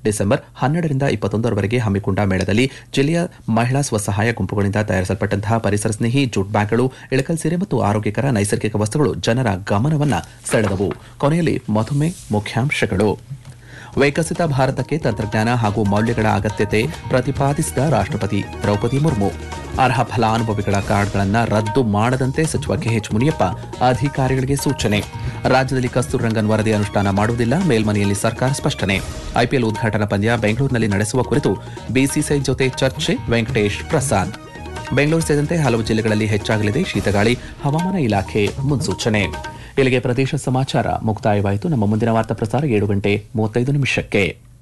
December ಹನ್ನೆರಡರಿಂದ ಇಪ್ಪತ್ತೊಂದರವರೆಗೆ ಹಮ್ಮಿಕೊಂಡ ಮೇಳದಲ್ಲಿ ಜಿಲ್ಲೆಯ ಮಹಿಳಾ ಸ್ವಸಹಾಯ ಗುಂಪುಗಳಿಂದ ತಯಾರಿಸಲ್ಪಟ್ಟಂತಹ ಪರಿಸರ ಸ್ನೇಹಿ ಜೂಟ್ ಬ್ಯಾಗ್ಗಳು ಇಳಕಲ್ ಸೀರೆ ಮತ್ತು ಆರೋಗ್ಯಕರ ನೈಸರ್ಗಿಕ ವಸ್ತುಗಳು ಜನರ ಗಮನವನ್ನ ಸೆಳೆದವು ಕೊನೆಯಲ್ಲಿ ಮಧುಮೆ ಮುಖ್ಯಾಂಶಗಳು ವಿಕಸಿತ ಭಾರತಕ್ಕೆ ತಂತ್ರಜ್ಞಾನ ಹಾಗೂ ಮೌಲ್ಯಗಳ ಅಗತ್ಯತೆ ಪ್ರತಿಪಾದಿಸಿದ ರಾಷ್ಟ್ರಪತಿ ದ್ರೌಪದಿ ಮುರ್ಮು ಅರ್ಹ ಫಲಾನುಭವಿಗಳ ಕಾರ್ಡ್ಗಳನ್ನು ರದ್ದು ಮಾಡದಂತೆ ಸಚಿವ ಕೆಎಚ್ ಮುನಿಯಪ್ಪ ಅಧಿಕಾರಿಗಳಿಗೆ ಸೂಚನೆ ರಾಜ್ಯದಲ್ಲಿ ಕಸ್ತೂರ್ ರಂಗನ್ ವರದಿ ಅನುಷ್ಠಾನ ಮಾಡುವುದಿಲ್ಲ ಮೇಲ್ಮನೆಯಲ್ಲಿ ಸರ್ಕಾರ ಸ್ಪಷ್ಟನೆ ಐಪಿಎಲ್ ಉದ್ಘಾಟನಾ ಪಂದ್ಯ ಬೆಂಗಳೂರಿನಲ್ಲಿ ನಡೆಸುವ ಕುರಿತು ಬಿಸಿಸಿಐ ಜೊತೆ ಚರ್ಚೆ ವೆಂಕಟೇಶ್ ಪ್ರಸಾದ್ ಬೆಂಗಳೂರು ಸೇರಿದಂತೆ ಹಲವು ಜಿಲ್ಲೆಗಳಲ್ಲಿ ಹೆಚ್ಚಾಗಲಿದೆ ಶೀತಗಾಳಿ ಹವಾಮಾನ ಇಲಾಖೆ ಮುನ್ಸೂಚನೆ ಇಲ್ಲಿಗೆ ಪ್ರದೇಶ ಸಮಾಚಾರ ಮುಕ್ತಾಯವಾಯಿತು ನಮ್ಮ ಮುಂದಿನ ವಾರ್ತಾ ಪ್ರಸಾರ ಏಳು ಗಂಟೆ ಮೂವತ್ತೈದು ನಿಮಿಷಕ್ಕೆ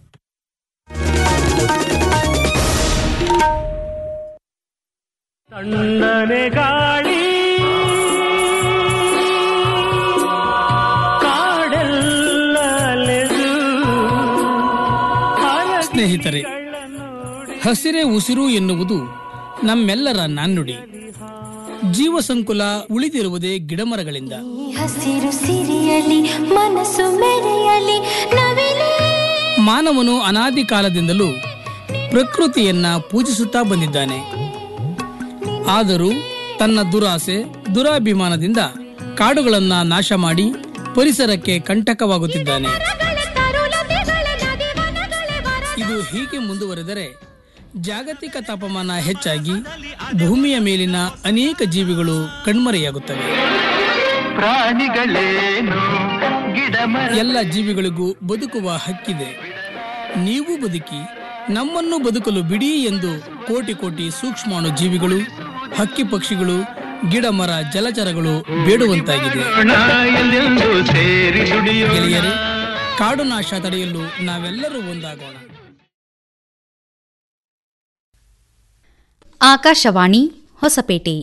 ತಣ್ಣನೆ ಗಾಳಿ ಕಾಡೆಲ್ಲಲೆದು ಸ್ನೇಹಿತರೆ ಹಸಿರೇ ಉಸಿರು ಎನ್ನುವುದು ನಮ್ಮೆಲ್ಲರ ನಾಣ್ಣುಡಿ ಜೀವ ಸಂಕುಲ ಉಳಿದಿರುವುದೇ ಗಿಡಮರಗಳಿಂದ ಈ ಹಸಿರು ಸಿರಿಯಲಿ ಮನಸ್ಸು ಮೆರೆಯಲಿ ನವಿಲೇ ಮಾನವನು ಅನಾದಿ ಕಾಲದಿಂದಲೂ ಪ್ರಕೃತಿಯನ್ನ ಪೂಜಿಸುತ್ತಾ ಬಂದಿದ್ದಾನೆ ಆದರೂ ತನ್ನ ದುರಾಸೆ ದುರಾಭಿಮಾನದಿಂದ ಕಾಡುಗಳನ್ನ ನಾಶ ಮಾಡಿ ಪರಿಸರಕ್ಕೆ ಕಂಟಕವಾಗುತ್ತಿದ್ದಾನೆ ಇದು ಹೀಗೆ ಮುಂದುವರೆದರೆ ಜಾಗತಿಕ ತಾಪಮಾನ ಹೆಚ್ಚಾಗಿ ಭೂಮಿಯ ಮೇಲಿನ ಅನೇಕ ಜೀವಿಗಳು ಕಣ್ಮರೆಯಾಗುತ್ತವೆ ಪ್ರಾಣಿಗಳೇನು ಗಿಡ ಎಲ್ಲ ಜೀವಿಗಳಿಗೂ ಬದುಕುವ ಹಕ್ಕಿದೆ ನೀವು ಬದುಕಿ ನಮ್ಮನ್ನು ಬದುಕಲು ಬಿಡಿ ಎಂದು ಕೋಟಿ ಕೋಟಿ ಸೂಕ್ಷ್ಮಾಣು ಜೀವಿಗಳು ಹಕ್ಕಿ ಪಕ್ಷಿಗಳು ಗಿಡ ಮರ ಜಲಚರಗಳು ಬೇಡುವಂತಾಗಿದೆ ಎಲ್ಲೆಂದು ಸೇರಿ ದುಡಿಯೋಣ ಗೆಳೆಯರೆ ಕಾಡು ನಾಶ ತಡೆಯಲು ನಾವೆಲ್ಲರೂ ಒಂದಾಗೋಣ ಆಕಾಶವಾಣಿ ಹೊಸಪೇಟೆ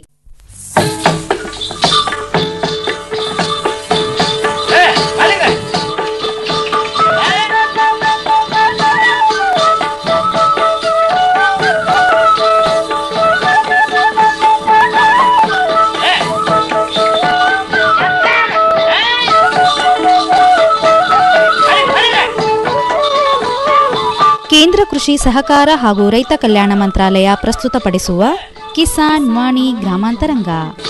ಕೇಂದ್ರ ಕೃಷಿ ಸಹಕಾರ ಹಾಗೂ ರೈತ ಕಲ್ಯಾಣ ಮಂತ್ರಾಲಯ ಪ್ರಸ್ತುತಪಡಿಸುವ ಕಿಸಾನ್ ವಾಣಿ ಗ್ರಾಮಾಂತರಂಗ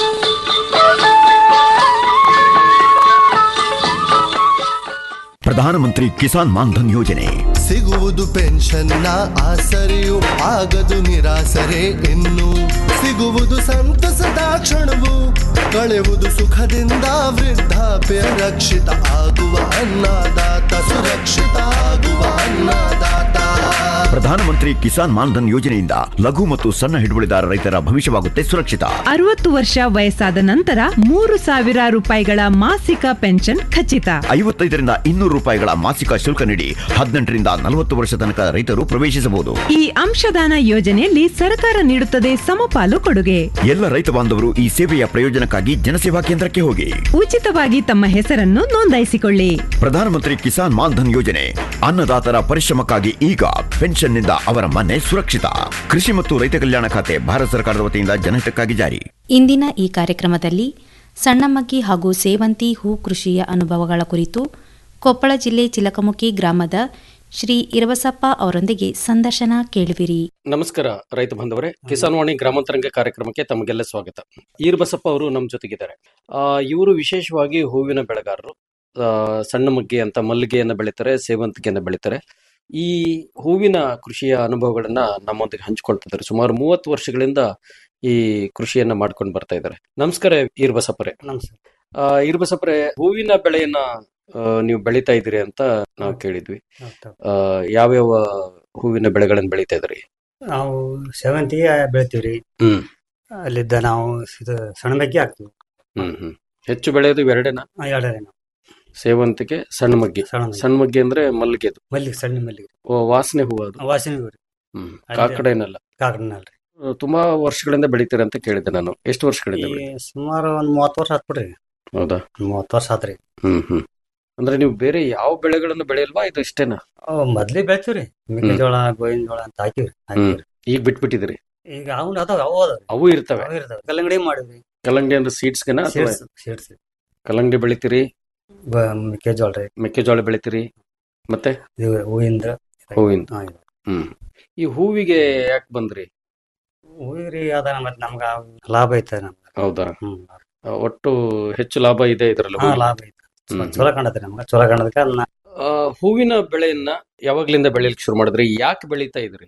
ಪ್ರಧಾನಮಂತ್ರಿ ಕಿಸಾನ್ ಮಾನ್ಧನ್ ಯೋಜನೆ ಸಿಗುವುದು ಪೆನ್ಷನ್ನ ಆಸರೆಯು ಆಗದು ನಿರಾಸರೆ ಇನ್ನು ಸಿಗುವುದು ಸಂತಸದ ಕ್ಷಣವು ಕಳೆಯುವುದು ಸುಖದಿಂದ ವೃದ್ಧಾಪ್ಯ ರಕ್ಷಿತ ಆಗುವ ಅನ್ನದಾತ ಸುರಕ್ಷಿತ ಆಗುವ ಅನ್ನದಾತ ಪ್ರಧಾನಮಂತ್ರಿ ಕಿಸಾನ್ ಮಾನ್ಧನ್ ಯೋಜನೆಯಿಂದ ಲಘು ಮತ್ತು ಸಣ್ಣ ಹಿಡುವಳಿದಾರ ರೈತರ ಭವಿಷ್ಯವಾಗುತ್ತೆ ಸುರಕ್ಷಿತ ಅರವತ್ತು ವರ್ಷ ವಯಸ್ಸಾದ ನಂತರ ಮೂರು ಸಾವಿರ ರೂಪಾಯಿಗಳ ಮಾಸಿಕ ಪೆನ್ಷನ್ ಖಚಿತ ಐವತ್ತೈದರಿಂದ ಇನ್ನೂರು ರೂಪಾಯಿಗಳ ಮಾಸಿಕ ಶುಲ್ಕ ನೀಡಿ ಹದಿನೆಂಟರಿಂದ ನಲವತ್ತು ವರ್ಷ ತನಕ ರೈತರು ಪ್ರವೇಶಿಸಬಹುದು ಈ ಅಂಶದಾನ ಯೋಜನೆಯಲ್ಲಿ ಸರ್ಕಾರ ನೀಡುತ್ತದೆ ಸಮಪಾಲು ಕೊಡುಗೆ ಎಲ್ಲ ರೈತ ಬಾಂಧವರು ಈ ಸೇವೆಯ ಪ್ರಯೋಜನಕ್ಕಾಗಿ ಜನಸೇವಾ ಕೇಂದ್ರಕ್ಕೆ ಹೋಗಿ ಉಚಿತವಾಗಿ ತಮ್ಮ ಹೆಸರನ್ನು ನೋಂದಾಯಿಸಿಕೊಳ್ಳಿ ಪ್ರಧಾನಮಂತ್ರಿ ಕಿಸಾನ್ ಮಾನ್ಧನ್ ಯೋಜನೆ ಅನ್ನದಾತರ ಪರಿಶ್ರಮಕ್ಕಾಗಿ ಈಗ ಪೆನ್ಷನ್ನಿಂದ ಅವರ ಮನೆ ಸುರಕ್ಷಿತ ಕೃಷಿ ಮತ್ತು ರೈತ ಕಲ್ಯಾಣ ಖಾತೆ ಭಾರತ ಸರ್ಕಾರದ ವತಿಯಿಂದ ಜನಹಿತಕ್ಕಾಗಿ ಜಾರಿ ಇಂದಿನ ಈ ಕಾರ್ಯಕ್ರಮದಲ್ಲಿ ಸಣ್ಣಮಗ್ಗಿ ಹಾಗೂ ಸೇವಂತಿ ಹೂ ಕೃಷಿಯ ಅನುಭವಗಳ ಕುರಿತು ಕೊಪ್ಪಳ ಜಿಲ್ಲೆ ಚಿಲಕಮುಖಿ ಗ್ರಾಮದ ಶ್ರೀ ಇರವಸಪ್ಪ ಅವರೊಂದಿಗೆ ಸಂದರ್ಶನ ಕೇಳುವಿರಿ ನಮಸ್ಕಾರ ರೈತ ಬಾಂಧವರೇ ಕಿಸಾನ್ ವಾಣಿ ಗ್ರಾಮಾಂತರಂಗ ಕಾರ್ಯಕ್ರಮಕ್ಕೆ ತಮಗೆಲ್ಲ ಸ್ವಾಗತ ಈರ್ಬಸಪ್ಪ ಅವರು ನಮ್ಮ ಜೊತೆಗಿದ್ದಾರೆ ಇವರು ವಿಶೇಷವಾಗಿ ಹೂವಿನ ಬೆಳೆಗಾರರು ಆ, ಸಣ್ಣ ಮಗ್ಗಿ ಅಂತ ಮಲ್ಲಿಗೆಯನ್ನು ಬೆಳೀತಾರೆ ಸೇವಂತಿಗೆಯನ್ನು ಬೆಳೀತಾರೆ ಈ ಹೂವಿನ ಕೃಷಿಯ ಅನುಭವಗಳನ್ನ ನಮ್ಮೊಂದಿಗೆ ಹಂಚಿಕೊಳ್ತಿದ್ದಾರೆ ಸುಮಾರು ಮೂವತ್ತು ವರ್ಷಗಳಿಂದ ಈ ಕೃಷಿಯನ್ನ ಮಾಡ್ಕೊಂಡು ಬರ್ತಾ ಇದ್ದಾರೆ ನಮಸ್ಕಾರ ಈರ್ಬಸಪ್ಪರೇ ನಮಸ್ಕಾರ ಆ, ಈರ್ಬಸಪ್ಪರೇ ಹೂವಿನ ಬೆಳೆಯನ್ನ ಆ, ನೀವು ಬೆಳೀತಾ ಇದ್ದೀರಿ ಅಂತ ನಾವು ಕೇಳಿದ್ವಿ ಹೌದು. ಆ, ಯಾವ್ಯಾವ ಹೂವಿನ ಬೆಳೆಗಳನ್ನು ಬೆಳೀತಾ ಇದ್ರಿ ನಾವು ಸೇವಂತಿಗೆ ಬೆಳಿತೀವ್ರಿ ಹ್ಮ್ ಅಲ್ಲಿದ್ದ ನಾವು ಇದು ಸಣ್ಣ ಬಗ್ಗೆ ಹಾಕ್ತೀವಿ ಹ್ಮ್ ಹ್ಮ್ ಹೆಚ್ಚು ಬೆಳೆಯೋದು ಇವೆರಡೇನಾ ಆ, ಎರಡೇ ನಾವು ಸೇವಂತಿಗೆ ಸಣ್ಣ ಮಗ್ಗಿ ಸಣ್ಣ ಮಗ್ಗಿ. ಸಣ್ಣ ಮಗ್ಗಿ ಅಂದ್ರೆ ಮಲ್ಲಿಗೆದು ಮಲ್ಲಿಗೆ ಸಣ್ಣ ಮಲ್ಲಿಗೆ ಓ, ವಾಸನೆ ಹೂವು ಅದು ವಾಸನೆ ರೀ ಹ್ಮ್ ಅಲ್ಲಿ- ಕಾಕಡ ಏನಲ್ಲ ಕಾಕಡನಲ್ರಿ ಆ, ತುಂಬಾ ವರ್ಷಗಳಿಂದ ಬೆಳಿತೀರ ಅಂತ ಕೇಳಿದ್ದೆ ನಾನು ಎಷ್ಟು ಈ ವರ್ಷಗಳಿಂದ ಬೆಳಿ ಸುಮಾರು ಒಂದ್ ಮೂವತ್ತು ವರ್ಷ ಆತ್ಬಿಡ್ರಿ ಹೌದಾ ಮೂವತ್ತು ವರ್ಷ ಆತ್ರಿ ಹ್ಮ್ ಹ್ಮ್ ಅಂದ್ರೆ ನೀವು ಬೇರೆ ಯಾವ ಬೆಳೆಗಳನ್ನು ಬೆಳೆಯಲ್ವಾ ಇದು ಇಷ್ಟೇನಾ ಅವ್ ಮೊದ್ಲೇ ಬೆಳಿತೀವ್ರಿ ಮೆಕ್ಕೆಜೋಳ ಗೋವಿನ ಜೋಳ ಅಂತ ಹಾಕಿವ್ರಿ ಹ್ಮ್ ಹಾಕಿವ್ರಿ ಈಗ ಬಿಟ್ಬಿಟ್ಟಿದ್ರಿ ಈಗ ಅವ್ನ ಅದಾವ ಅವು ಅದಾವ್ರಿ ಅವು ಇರ್ತವೆ ಅವು ಇರ್ತಾವ ಕಲ್ಲಂಗಡಿ ಮಾಡಿವ್ರಿ ಕಲ್ಲಂಗಡಿ ಅಂದ್ರೆ ಸೀಡ್ಸ್ಗೆನ ಅಥವಾ ಸೀಡ್ಸ್ ಸೀಡ್ಸ್ ಕಲ್ಲಂಗಡಿ ಬೆಳಿತೀರಿ ಮೆಕ್ಕೆಜೋಳ ರೀ ಮೆಕ್ಕೆಜೋಳ ಬೆಳಿತೀರಿ ಮತ್ತೆ ಇದು ಹೂವಿಂದ ಹೂವಿನ ಹಾ, ಇದೆ. ಹ್ಮ್ ಈ ಹೂವಿಗೆ ಯಾಕೆ ಬಂದ್ರಿ ಹೂವಿಗ್ರಿ ಅದ ಮತ್ತೆ ನಮ್ಗ ಲಾಭ ಐತೆ ನಮ್ಗೆ ಹೌದಾ ಹ್ಮ್ ಆ, ಒಟ್ಟು ಹೆಚ್ಚು ಲಾಭ ಇದೆ ಇದರಲ್ಲಿ ಹಾ ಲಾಭ ಐತೆ ಹ್ಮ್. ಚಲೋ ಕಾಣತ್ರಿ ನಮ್ಗೆ ಚಲೋ ಕಾಣದಕ್ಕೆ ಅದನ್ನ ಆ, ಹೂವಿನ ಬೆಳೆಯನ್ನ ಯಾವಾಗ್ಲಿಂದ ಬೆಳೆಯಲಿಕ್ಕೆ ಶುರು ಮಾಡಿದ್ರಿ ಯಾಕೆ ಬೆಳೀತಾ ಇದ್ರಿ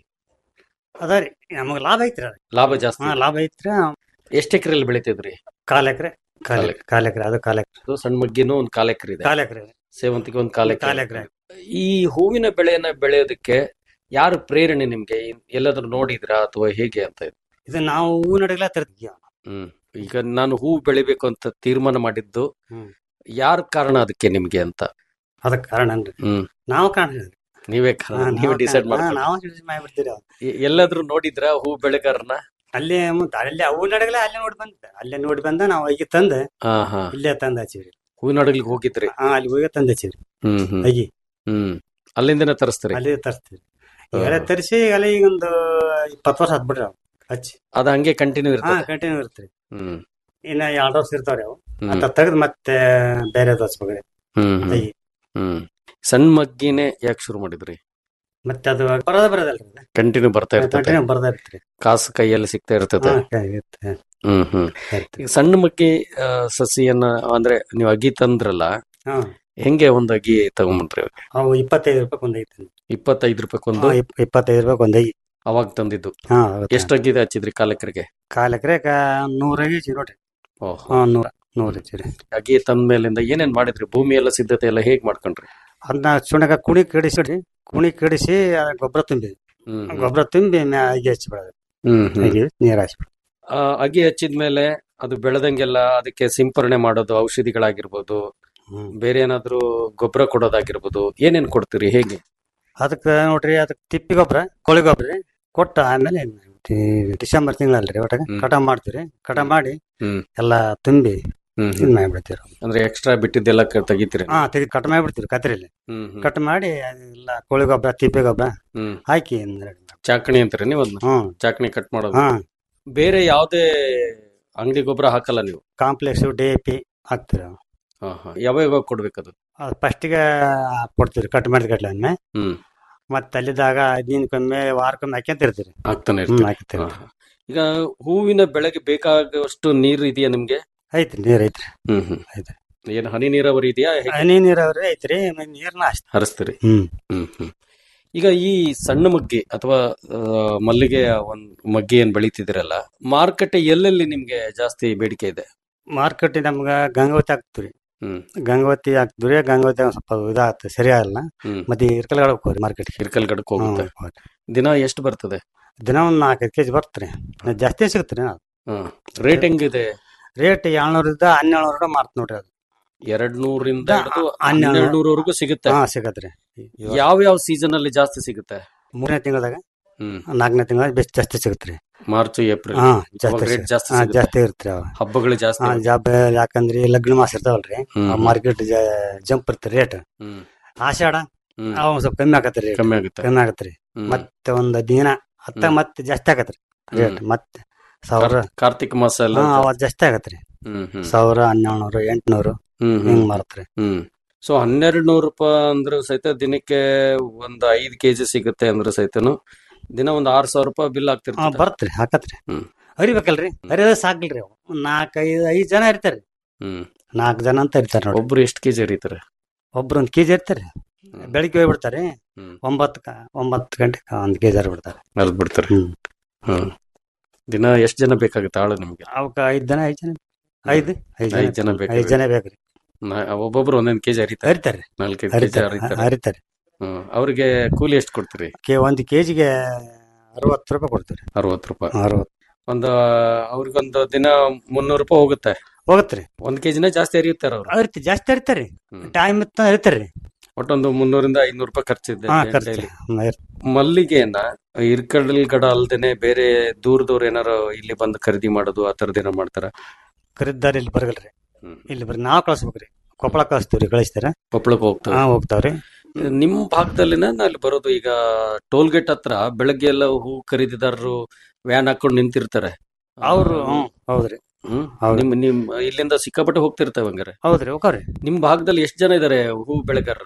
ಅದ ರೀ ನಮಗ್ ಲಾಭ ಐತ್ರಿ ಅದ ಲಾಭ ಜಾಸ್ತಿ ಹಾ ಲಾಭ ಐತ್ರಿ ಎಷ್ಟು ಎಕರೆಯಲ್ಲಿ ಬೆಳಿತಿದ್ರಿ ಕಾಲ್ ಎಕರೆ ಕಾಲ್ ಕಾಲ್ ಎಕರೆ ಕಾಲ್ ಎಕರೆ ಅದು ಕಾಲ್ ಎಕರೆ ಅದು ಸಣ್ಣ ಮಗ್ಗಿನೂ ಒಂದು ಕಾಲ್ ಎಕರೆ ಇದೆ ಕಾಲ್ ಎಕರೆ ಸೇವಂತಿಗೆ ಒಂದು ಕಾಲ್ ಕಾಲ್ ಎಕರೆ ಎಕರೆ ಈ ಹೂವಿನ ಬೆಳೆಯನ್ನ ಬೆಳೆಯೋದಕ್ಕೆ ಯಾರು ಪ್ರೇರಣೆ ನಿಮ್ಗೆ ಎಲ್ಲಾದ್ರೂ ನೋಡಿದ್ರಾ ಅಥವಾ ಹೇಗೆ ಅಂತ ಇದು? ಇದು ನಾವು ಹೂ ನಡಗಲ ತರ್ತೀವಿ ಹ್ಮ್ ಈಗ ನಾನು ಹೂ ಬೆಳಿಬೇಕು ಅಂತ ತೀರ್ಮಾನ ಮಾಡಿದ್ದು ಹ್ಮ್. ಯಾರ ಕಾರಣ ಅದಕ್ಕೆ ನಿಮ್ಗೆ ಅಂತ ಅದಕ್ಕೆ ಕಾರಣ ಅನ್ರಿ ಹ್ಮ್ ನಾವು ಕಾರಣ ನೀವೇ ಕಾರಣ ನೀವೇ ಡಿಸೈಡ್ ಮಾಡಿ ನಾವು ಡಿಸೈಡ್ ಮಾಡಿಬಿಡ್ತೀರಿ ಅವ್ರು. ಎಲ್ಲಾದ್ರೂ ನೋಡಿದ್ರಾ ಹೂ ಬೆಳೆಗಾರನ ಅಲ್ಲೇ ಮುಂದೆ ಅಲ್ಲೇ ಅವು ನಡಗಲ ಅಲ್ಲೇ ನೋಡಿ ಬಂದ ಅಲ್ಲೇ ನೋಡಿ ಬಂದ ನಾವು ಈಗ ತಂದ ಹಾ ಹಾ ಇಲ್ಲೇ ತಂದ ಹಚ್ಚಿವ್ರಿ ಹೂವಿನ ಹಡಗ್ಲಿಗೆ ಹೋಗಿದ್ರಿ ಹಾ ಅಲ್ಲಿ ಹೋಗಿ ತಂದ ಹಚ್ಚಿವ್ರಿ ಹ್ಮ್ ಹ್ಮ್ ಅಗಿ ಹ್ಮ್ ಅಲ್ಲಿಂದನೇ ತರಿಸ್ತೀರಿ ಅಲ್ಲಿ ತರಿಸ್ತೀವಿ ಹಾ. ಎಳೆ ತರಿಸಿ ಅಲ್ಲಿ ಈಗ ಒಂದು ಇಪ್ಪತ್ತು ವರ್ಷ ಆತ್ ಬಿಡ್ರಿ ಅವು ಹಚ್ಚಿ ಅದ ಹಂಗೆ ಕಂಟಿನ್ಯೂ ಹಾ ಇರ್ತದೆ ಕಂಟಿನ್ಯೂ ಇರ್ತೀರಿ ಹ್ಮ್ ಇನ್ನ ಎರಡು ವರ್ಷ ಇರ್ತಾವ್ರಿ ಅವು ಹ್ಮ್. ಅಂತ ತೆಗೆದು ಮತ್ತೆ ಬೇರೆ ಹಚ್ಬೇಕ್ರಿ ಹ್ಮ್ ಹ್ಮ್ ಅಗಿ ಹ್ಮ್ ಸಣ್ಣ ಮಗ್ಗಿನೇ ಯಾಕೆ ಶುರು ಮಾಡಿದ್ರಿ ಮತ್ತೆ ಅದು ಬರೋದ ಬರೋದಲ್ರಿ ಕಂಟಿನ್ಯೂ ಬರ್ತಾ ಇರ್ತದೆ ಕಂಟಿನ್ಯೂ ಬರ್ದಾ ಇರ್ತೀರಿ ಕಾಸು ಕೈಯಲ್ಲಿ ಸಿಗ್ತಾ ಇರ್ತದೆ ಹಾ, ಕೈ ಇರುತ್ತೆ. ಹ್ಮ್ ಹ್ಮ್ ಇರುತ್ತೆ. ಈಗ ಸಣ್ಣ ಮಗ್ಗಿ ಆ, ಸಸಿಯನ್ನ ಅಂದ್ರೆ ನೀವು ಅಗಿ ತಂದ್ರಲ್ಲ ಹಾ ಹೆಂಗೆ ಒಂದ್ ಅಗಿ ತಗೊಂಡ್ಬಂದ್ರಿ ಅವಾಗ? ಅವು ಇಪ್ಪತ್ತೈದು ರೂಪಾಯಿ ಒಂದು ಐತಿ ಇಪ್ಪತ್ತೈದು ರೂಪಾಯಿಗೊಂದು ಹಾ, ಇಪ್- ಇಪ್ಪತ್ತೈದು ರೂಪಾಯಿ ಒಂದು ಐತಿ ಅವಾಗ ತಂದಿದ್ದು ಹಾ ಎಷ್ಟು ಅಗಿದೆ ಹಚ್ಚಿದ್ರಿ ಕಾಲಕರಿಗೆ ಕಾಲ್ ಎಕರೆ ನೂರ ಐತಿ ನೋಡ್ರಿ ಓಹ್ ಹಾ ನೂರ ನೂರ ಐತಿ ರೀ ಅಗಿ ತಂದ ಮೇಲಿಂದ ಏನೇನ್ ಮಾಡಿದ್ರಿ ಭೂಮಿ ಎಲ್ಲ ಸಿದ್ಧತೆ ಎಲ್ಲ ಹೇಗ್ ಮಾಡ್ಕೊಂಡ್ರಿ ಅದನ್ನ ಸುಣ್ಣಗ ಕುಣಿ ಕಡಿಸಿ ಕುಣಿ ಕಡಿಸಿ ಗೊಬ್ಬರ ತುಂಬಿ ಹ್ಮ್ ಹ್ಮ್. ಗೊಬ್ಬರ ತುಂಬಿ ಮ್ಯಾ- ಅಗಿ ಹಚ್ಚಿ ಬಿಡೋದು ಹ್ಮ್ ಹ್ಮ್ ಅಗಿ ನೀರ್ ಹಾಸಿ ಬಿಡೋದು. ಆ, ಅಗಿ ಹಚ್ಚಿದ್ಮೇಲೆ ಅದು ಬೆಳೆದಂಗೆಲ್ಲ ಅದಕ್ಕೆ ಸಿಂಪರಣೆ ಮಾಡೋದು ಔಷಧಿಗಳಾಗಿರ್ಬೋದು ಹ್ಮ್. ಬೇರೆ ಏನಾದ್ರೂ ಗೊಬ್ಬರ ಕೊಡೋದಾಗಿರ್ಬೋದು ಏನೇನ್ ಕೊಡ್ತೀರಿ ಹೇಗೆ ಅದಕ್ಕೆ ನೋಡ್ರಿ ಅದಕ್ಕೆ ತಿಪ್ಪಿ ಗೊಬ್ಬರ ಕೋಳಿ ಗೊಬ್ಬರ ರೀ ಕೊಟ್ಟ ಆಮೇಲೆ ಡಿ- ಡಿಸೆಂಬರ್ ತಿಂಗಳಲ್ರಿ ಒಟ್ಟಾಗ ಹ್ಮ್. ಕಟ ಮಾಡ್ತೀವಿ ಕಟ ಮಾಡಿ ಹ್ಮ್ ಎಲ್ಲ ತುಂಬಿ ಹ್ಮ್ ಇದು ಹ್ಮ್. ಮಾಡ್ಬಿಡ್ತೀವಿ ಅಂದ್ರೆ ಎಕ್ಸ್ಟ್ರಾ ಬಿಟ್ಟಿದ್ದೆಲ್ಲ ಕ- ತೆಗಿತೀರಿ ಹಾ ತೆಗೆದು ಕಟ್ ಮಾಡಿಬಿಡ್ತೀವಿ ಕತ್ರಿಲಿ ಹ್ಮ್ ಹ್ಮ್. ಕಟ್ ಮಾಡಿ ಎಲ್ಲ ಕೋಳಿ ಗೊಬ್ಬರ ತಿಪ್ಪಿ ಗೊಬ್ಬರ ಹ್ಮ್ ಹಾಕಿ ಅಂದ್ರೆ ಚಾಕಣಿ ಅಂತೀರಿ ನೀವು ಅದನ್ನ ಹ್ಮ್ ಚಾಕಣಿ ಕಟ್ ಮಾಡೋದು ಹಾ ಬೇರೆ ಯಾವ್ದೇ ಅಂಗಡಿ ಗೊಬ್ಬರ ಹಾಕಲ್ಲ ನೀವು ಕಾಂಪ್ಲೆಕ್ಸ್ ಡಿ ಎ ಪಿ ಹಾಕ್ತೀವಿ ಹಾ ಹಾ ಯಾವಾಗ ಯಾವಾಗ ಕೊಡ್ಬೇಕದು ಅದು ಫಸ್ಟಿಗೆ ಕೊಡ್ತೀವಿ ಕಟ್ ಮಾಡಿದ ಕಟ್ಲೆ ಹ್ಮ್ ಮತ್ತೆ ಅಲ್ಲಿದ್ದಾಗ ದಿನಕ್ಕೊಮ್ಮೆ ವಾರಕ್ಕೊಮ್ಮೆ ಹಾಕ್ಯಂತ ಇರ್ತೀರಿ ಹಾಕ್ತಾನೆ ಹ್ಮ್ ಇರ್ತೀರಿ ಹಾಕ್ತೀರಿ ಹಾ, ಹಾ. ಈಗ ಹೂವಿನ ಬೆಳೆಗೆ ಬೇಕಾಗುವಷ್ಟು ನೀರು ಇದೆಯಾ ನಿಮ್ಗೆ ಐತ್ರಿ ನೀರ್ ಐತ್ರಿ ಹ್ಮ್ ಹ್ಮ್ ಐತ್ರಿ. ಏನು ಹನಿ ನೀರಾವರಿ ಇದೆಯಾ ಹೇಗೆ ಹನಿ ನೀರಾವರಿ ಐತ್ರಿ ಆಮೇಲೆ ನೀರ್ನ ಅಷ್ಟ ಹರಿಸ್ತೀರಿ ಹ್ಮ್ ಹ್ಮ್ ಹ್ಮ್ ಈಗ ಈ ಸಣ್ಣ ಮಗ್ಗಿ ಅಥವಾ ಆ, ಮಲ್ಲಿಗೆ ಒಂದ್ ಮಗ್ಗಿ ಏನ್ ಬೆಳಿತಿದಿರಲ್ಲ ಮಾರುಕಟ್ಟೆ ಎಲ್ಲೆಲ್ಲಿ ನಿಮ್ಗೆ ಜಾಸ್ತಿ ಬೇಡಿಕೆ ಇದೆ ಮಾರ್ಕೆಟ್ ನಮ್ಗ ಗಂಗಾವತಿ ಹಾಕ್ತಿವ್ರಿ ಹ್ಮ್ ಗಂಗಾವತಿ ಹಾಕ್ತಿವ್ರಿ ಗಂಗಾವತಿ ಒಂದ್ ಸ್ವಲ್ಪ ಇದಾಗತ್ತೆ ಸರಿ ಆಗಲ್ಲ ಹ್ಮ್ ಮತ್ತೆ ಇರ್ಕಲ್ಗಡೆ ಹೋಗ್ರಿ ಮಾರ್ಕೆಟ್ ಹಿರ್ಕಲ್ ಗಡಕ್ ಹೋಗುತ್ತೆ ದಿನ ಎಷ್ಟು ಬರ್ತದೆ ದಿನ ಒಂದ್ ನಾಲ್ಕೈದು ಕೆಜಿ ಬರ್ತ್ರಿ ಜಾಸ್ತಿ ಸಿಗತ್ರಿ ಹ್ಮ್ ರೇಟ್ ಹೆಂಗಿದೆ ರೇಟ್ ಏಳ್ನೂರಿಂದ ಹನ್ನೆರಡು ಮಾರ್ತ್ ನೋಡ್ರಿ ಅದು ಎರಡ್ ನೂರಿಂದ ಹಿಡಿದು ಹನ್ನೆರಡು. ಹನ್ನೆರಡು ನೂರವರೆಗೂ ಸಿಗುತ್ತೆ ಹಾ ಸಿಗತ್ರಿ ಯಾವ ಯಾವ ಸೀಸನ್ ಅಲ್ಲಿ ಜಾಸ್ತಿ ಸಿಗುತ್ತೆ ಮೂರನೇ ತಿಂಗಳದಾಗ ಹ್ಮ್ ನಾಲ್ಕನೇ ತಿಂಗಳ ಬೆಸ್ಟ್ ಜಾಸ್ತಿ ಸಿಗತ್ರಿ ಮಾರ್ಚ್ ಏಪ್ರಿಲ್ ಹಾ ಅವಾಗ ಜಾಸ್ತಿ ರೇಟ್ ಜಾಸ್ತಿ ಹಾ, ಸಿಗುತ್ತೆ. ಜಾಸ್ತಿ ಇರ್ತ್ರಿ ಅವ ಹಬ್ಬಗಳು ಜಾಸ್ತಿ ಹಾ ಜಾಬ್ ಯಾಕಂದ್ರಿ ಲಗ್ನ ಮಾಸ ಇರ್ತಾವಲ್ರಿ ಹ್ಮ್. ಮಾರ್ಕೆಟ್ ಜಂಪ್ ಇರ್ತರಿ ರೇಟ್ ಹ್ಮ್ ಆಷಾಢ ಹ್ಮ್ ಅವ ಒಂದ್ ಸ್ವಲ್ಪ ಕಮ್ಮಿ ಆಗತ್ರಿ ರೇಟ್ ಕಮ್ಮಿ ಆಗುತ್ತೆ ಕಮ್ಮಿ ಆಗತ್ರಿ ಹ್ಮ್. ಮತ್ತೆ ಒಂದ್ ದಿನ ಹತ್ತ ಹ್ಮ್. ಮತ್ತೆ ಜಾಸ್ತಿ ಆಗತ್ರಿ ರೇಟ್ ಹ್ಮ್. ಮತ್ತೆ ಸಾವಿರ ಕಾರ್- ಕಾರ್ತಿಕ ಮಾಸ ಎಲ್ಲ ಹಾ ಅವ ಜಾಸ್ತಿ ಆಗತ್ರಿ ಹ್ಮ್ ಹ್ಮ್ ಸಾವಿರ ಹನ್ನೆರಡು ಎಂಟ್ನೂರು ಹ್ಮ್ ಹಿಂಗ್ ಹ್ಮ್ ಮಾರತ್ರಿ ಹ್ಮ್ ಸೊ ಹನ್ನೆರಡು ನೂರು ರೂಪಾಯಿ ಅಂದ್ರೆ ಸಹಿತ ದಿನಕ್ಕೆ ಒಂದ್ ಐದ್ ಕೆಜಿ ಸಿಗುತ್ತೆ ಅಂದ್ರೆ ಸಹಿತನು ದಿನ ಒಂದ್ ಆರ್ ಸಾವಿರ ರೂಪಾಯಿ ಬಿಲ್ ಹಾ ಆಗ್ತಿರ್ತದೆ ಬರ್ತ್ರಿ ಹಾಕತ್ರಿ ಹ್ಮ್. ಅರಿಬೇಕಲ್ರಿ ಅರಿಯೋದ ಸಾಕಿಲ್ರಿ ಅವು ನಾಲ್ಕ್ ಐದ್ ಐದ್ ಜನ ಇರ್ತಾರ್ರಿ ಹ್ಮ್ ನಾಲ್ಕ್ ಜನ ಅಂತ ಇರ್ತಾರ ನೋಡ್ರಿ ಒಬ್ರು ಎಷ್ಟು ಕೆಜಿ ಹರಿತಾರೆ ಒಬ್ರು ಒಂದ್ ಕೆಜಿ ಇರ್ತಾರ್ರಿ ಹ್ಮ್. ಬೆಳಿಗ್ಗೆ ಹೋಗ್ಬಿಡ್ತಾರೆ ಹ್ಮ್. ಒಂಬತ್ತು ಒಂಬತ್ತು ಗಂಟೆಗೆ ಒಂದ್ ಕೆಜಿ ಹರಿಬಿಡ್ತಾರೆ ಅರ್ದ್ ಬಿಡ್ತಾರೆ ಹ್ಮ್ ಹ್ಮ್ ದಿನ ಎಷ್ಟ್ ಜನ ಬೇಕಾಗುತ್ತೆ ಆಳು ನಿಮ್ಗೆ ಅವಕ್ಕ ಐದ್ ಜನ ಐದ್ ಜನ ಐದ್ ಐದ್ ಐದ್ ಜನ ಜನ ಬೇಕು ಐದ್ ಜನ ಬೇಕ್ರಿ ನಾ- ಒಬ್ಬೊಬ್ರು ಒಂದೊಂದ್ ಕೆಜಿ ಹರಿತಾರೆ ಹರಿತಾರ್ರಿ ನಾಲ್ಕೈದು ಕೆಜಿ ಹರಿತಾರೆ ಹರಿತಾರೆ ಹರಿತಾರೆ ಹ್ಮ್ ಅವ್ರಿಗೆ ಕೂಲಿ ಎಷ್ಟು ಕೊಡ್ತೀರಿ ಕೆ ಒಂದ್ ಕೆಜಿಗೆ ಅರವತ್ತು ರೂಪಾಯಿ ಕೊಡ್ತೀವಿ ಅರವತ್ತು ರೂಪಾಯಿ ಅರವತ್ತು ಒಂದು ಅವ್ರಿಗೊಂದು ದಿನ ಮುನ್ನೂರು ರೂಪಾಯಿ ಹೋಗುತ್ತೆ ಹೋಗತ್ರಿ ಒಂದ್ ಕೆಜಿನ ಜಾಸ್ತಿ ಹರಿಯುತ್ತಾರ ಅವ್ರು ಹರಿತಿ ಜಾಸ್ತಿ ಹರಿತಾರ್ರಿ ಹ್ಮ್. ಟೈಮ್ ಇತ್ತ ಹರಿತಾರ್ರಿ ಒಟ್ಟೊಂದು ಮುನ್ನೂರಿಂದ ಐನೂರು ರೂಪಾಯಿ ಖರ್ಚಿದೆ ಹಾ daily. ಖರ್ಚು ಹ್ಮ್, ಇರ್- ಮಲ್ಲಿಗೆಯನ್ನ ಇರ್ಕಡಲ್ ಗಡ ಅಲ್ದೇನೆ ಬೇರೆ ದೂರದವ್ರು ಏನಾರು ಇಲ್ಲಿ ಬಂದು ಖರೀದಿ ಮಾಡೋದು ಆ ತರದ್ ಏನೋ ಮಾಡ್ತಾರ ಖರೀದಾರಿ ಇಲ್ಲಿ ಬರಗಲ್ರಿ ಹ್ಮ್. ಇಲ್ಲಿ ಬರ್ರಿ ನಾವ್ ಕಳ್ಸ್ಬೇಕ್ರಿ ಕೊಪ್ಪಳ ಕಳಿಸ್ತೀವ್ರಿ ಕಳಿಸ್ತಾರ ಕೊಪ್ಪಳಕ್ಕೆ ಹೋಗ್ತಾರೆ ಹಾ ಹೋಗ್ತಾವ್ರಿ ನಿಮ್ ಭಾಗದಲ್ಲಿನ ಅಲ್ಲಿ ಬರೋದು ಈಗ ಟೋಲ್ ಗೇಟ್ ಹತ್ರ ಬೆಳಗ್ಗೆ ಎಲ್ಲ ಹೂ ಖರೀದಿದಾರರು ವ್ಯಾನ್ ಹಾಕೊಂಡು ನಿಂತಿರ್ತಾರೆ ಅವ್ರು ಹ್ಮ್ ಹೌದ್ರಿ ಹ್ಮ್ ಹೌದು. ನಿಮ್ ನಿಮ್ ಇಲ್ಲಿಂದ ಸಿಕ್ಕಾಪಟ್ಟೆ ಹೋಗ್ತಿರ್ತವೆ ಹಂಗಾರೆ ಹೌದ್ರಿ ಹೋಗ್ರಿ ನಿಮ್ ಭಾಗದಲ್ಲಿ ಎಷ್ಟು ಜನ ಇದಾರೆ ಹೂ ಬೆಳೆಗಾರರು